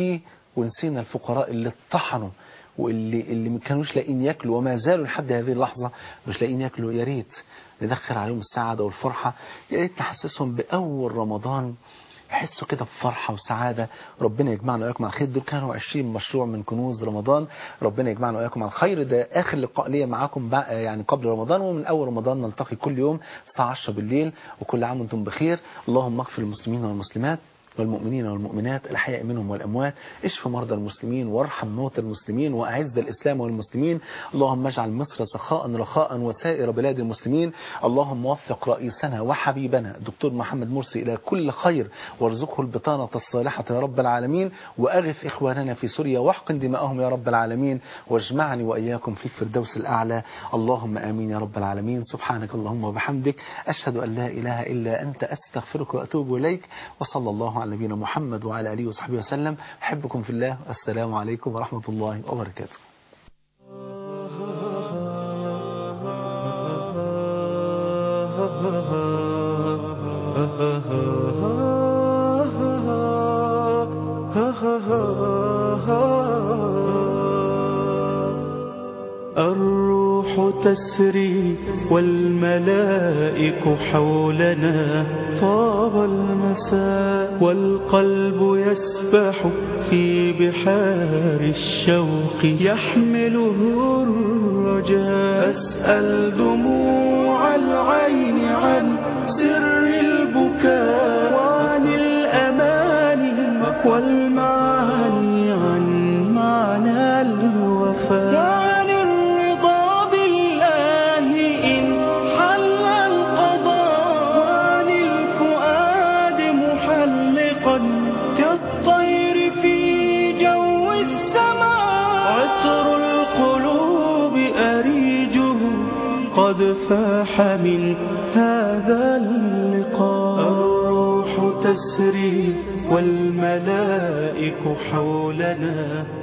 ونسينا الفقراء اللي اتطحنوا واللي اللي ما كانوش لاقيين ياكلوا وما زالوا لحد هذه اللحظه مش لاقيين ياكلوا يا ريت ندخل عليهم السعاده والفرحه يا ريت نحسسهم باول رمضان يحسوا كده بفرحة وسعادة ربنا يجمعنا وإياكم على الخير دول كانوا 20 مشروع من كنوز رمضان ربنا يجمعنا وإياكم على الخير ده آخر لقاء ليا معاكم بقى يعني قبل رمضان ومن أول رمضان نلتقي كل يوم الساعة 10 بالليل وكل عام وأنتم بخير اللهم اغفر المسلمين والمسلمات والمؤمنين والمؤمنات الأحياء منهم والأموات اشف مرضى المسلمين وارحم موتى المسلمين وأعز الإسلام والمسلمين اللهم اجعل مصر سخاء رخاء وسائر بلاد المسلمين اللهم وفق رئيسنا وحبيبنا الدكتور محمد مرسي إلى كل خير وارزقه البطانة الصالحة يا رب العالمين وأغث إخواننا في سوريا واحقن دماءهم يا رب العالمين واجمعني وإياكم في الفردوس الأعلى اللهم آمين يا رب العالمين سبحانك اللهم وبحمدك أشهد أن لا إله إلا أنت أستغفرك وأتوب إليك وصلى الله على نبينا محمد وعلى آله وصحبه وسلم أحبكم في الله السلام عليكم ورحمة الله وبركاته الروح تسري والملائك حولنا طاب المساء والقلب يسبح في بحار الشوق يحمله الرجاء أسأل دموع العين عن سر البكاء وعن الأماني والمعاني عن معنى الوفاء وعن الرضا بالله إن حل القضاء وعن الفؤاد محلقا كالطير في جو السماء عطر القلوب أريجه قد فاح من هذا اللقاء الروح تسري والملائك حولنا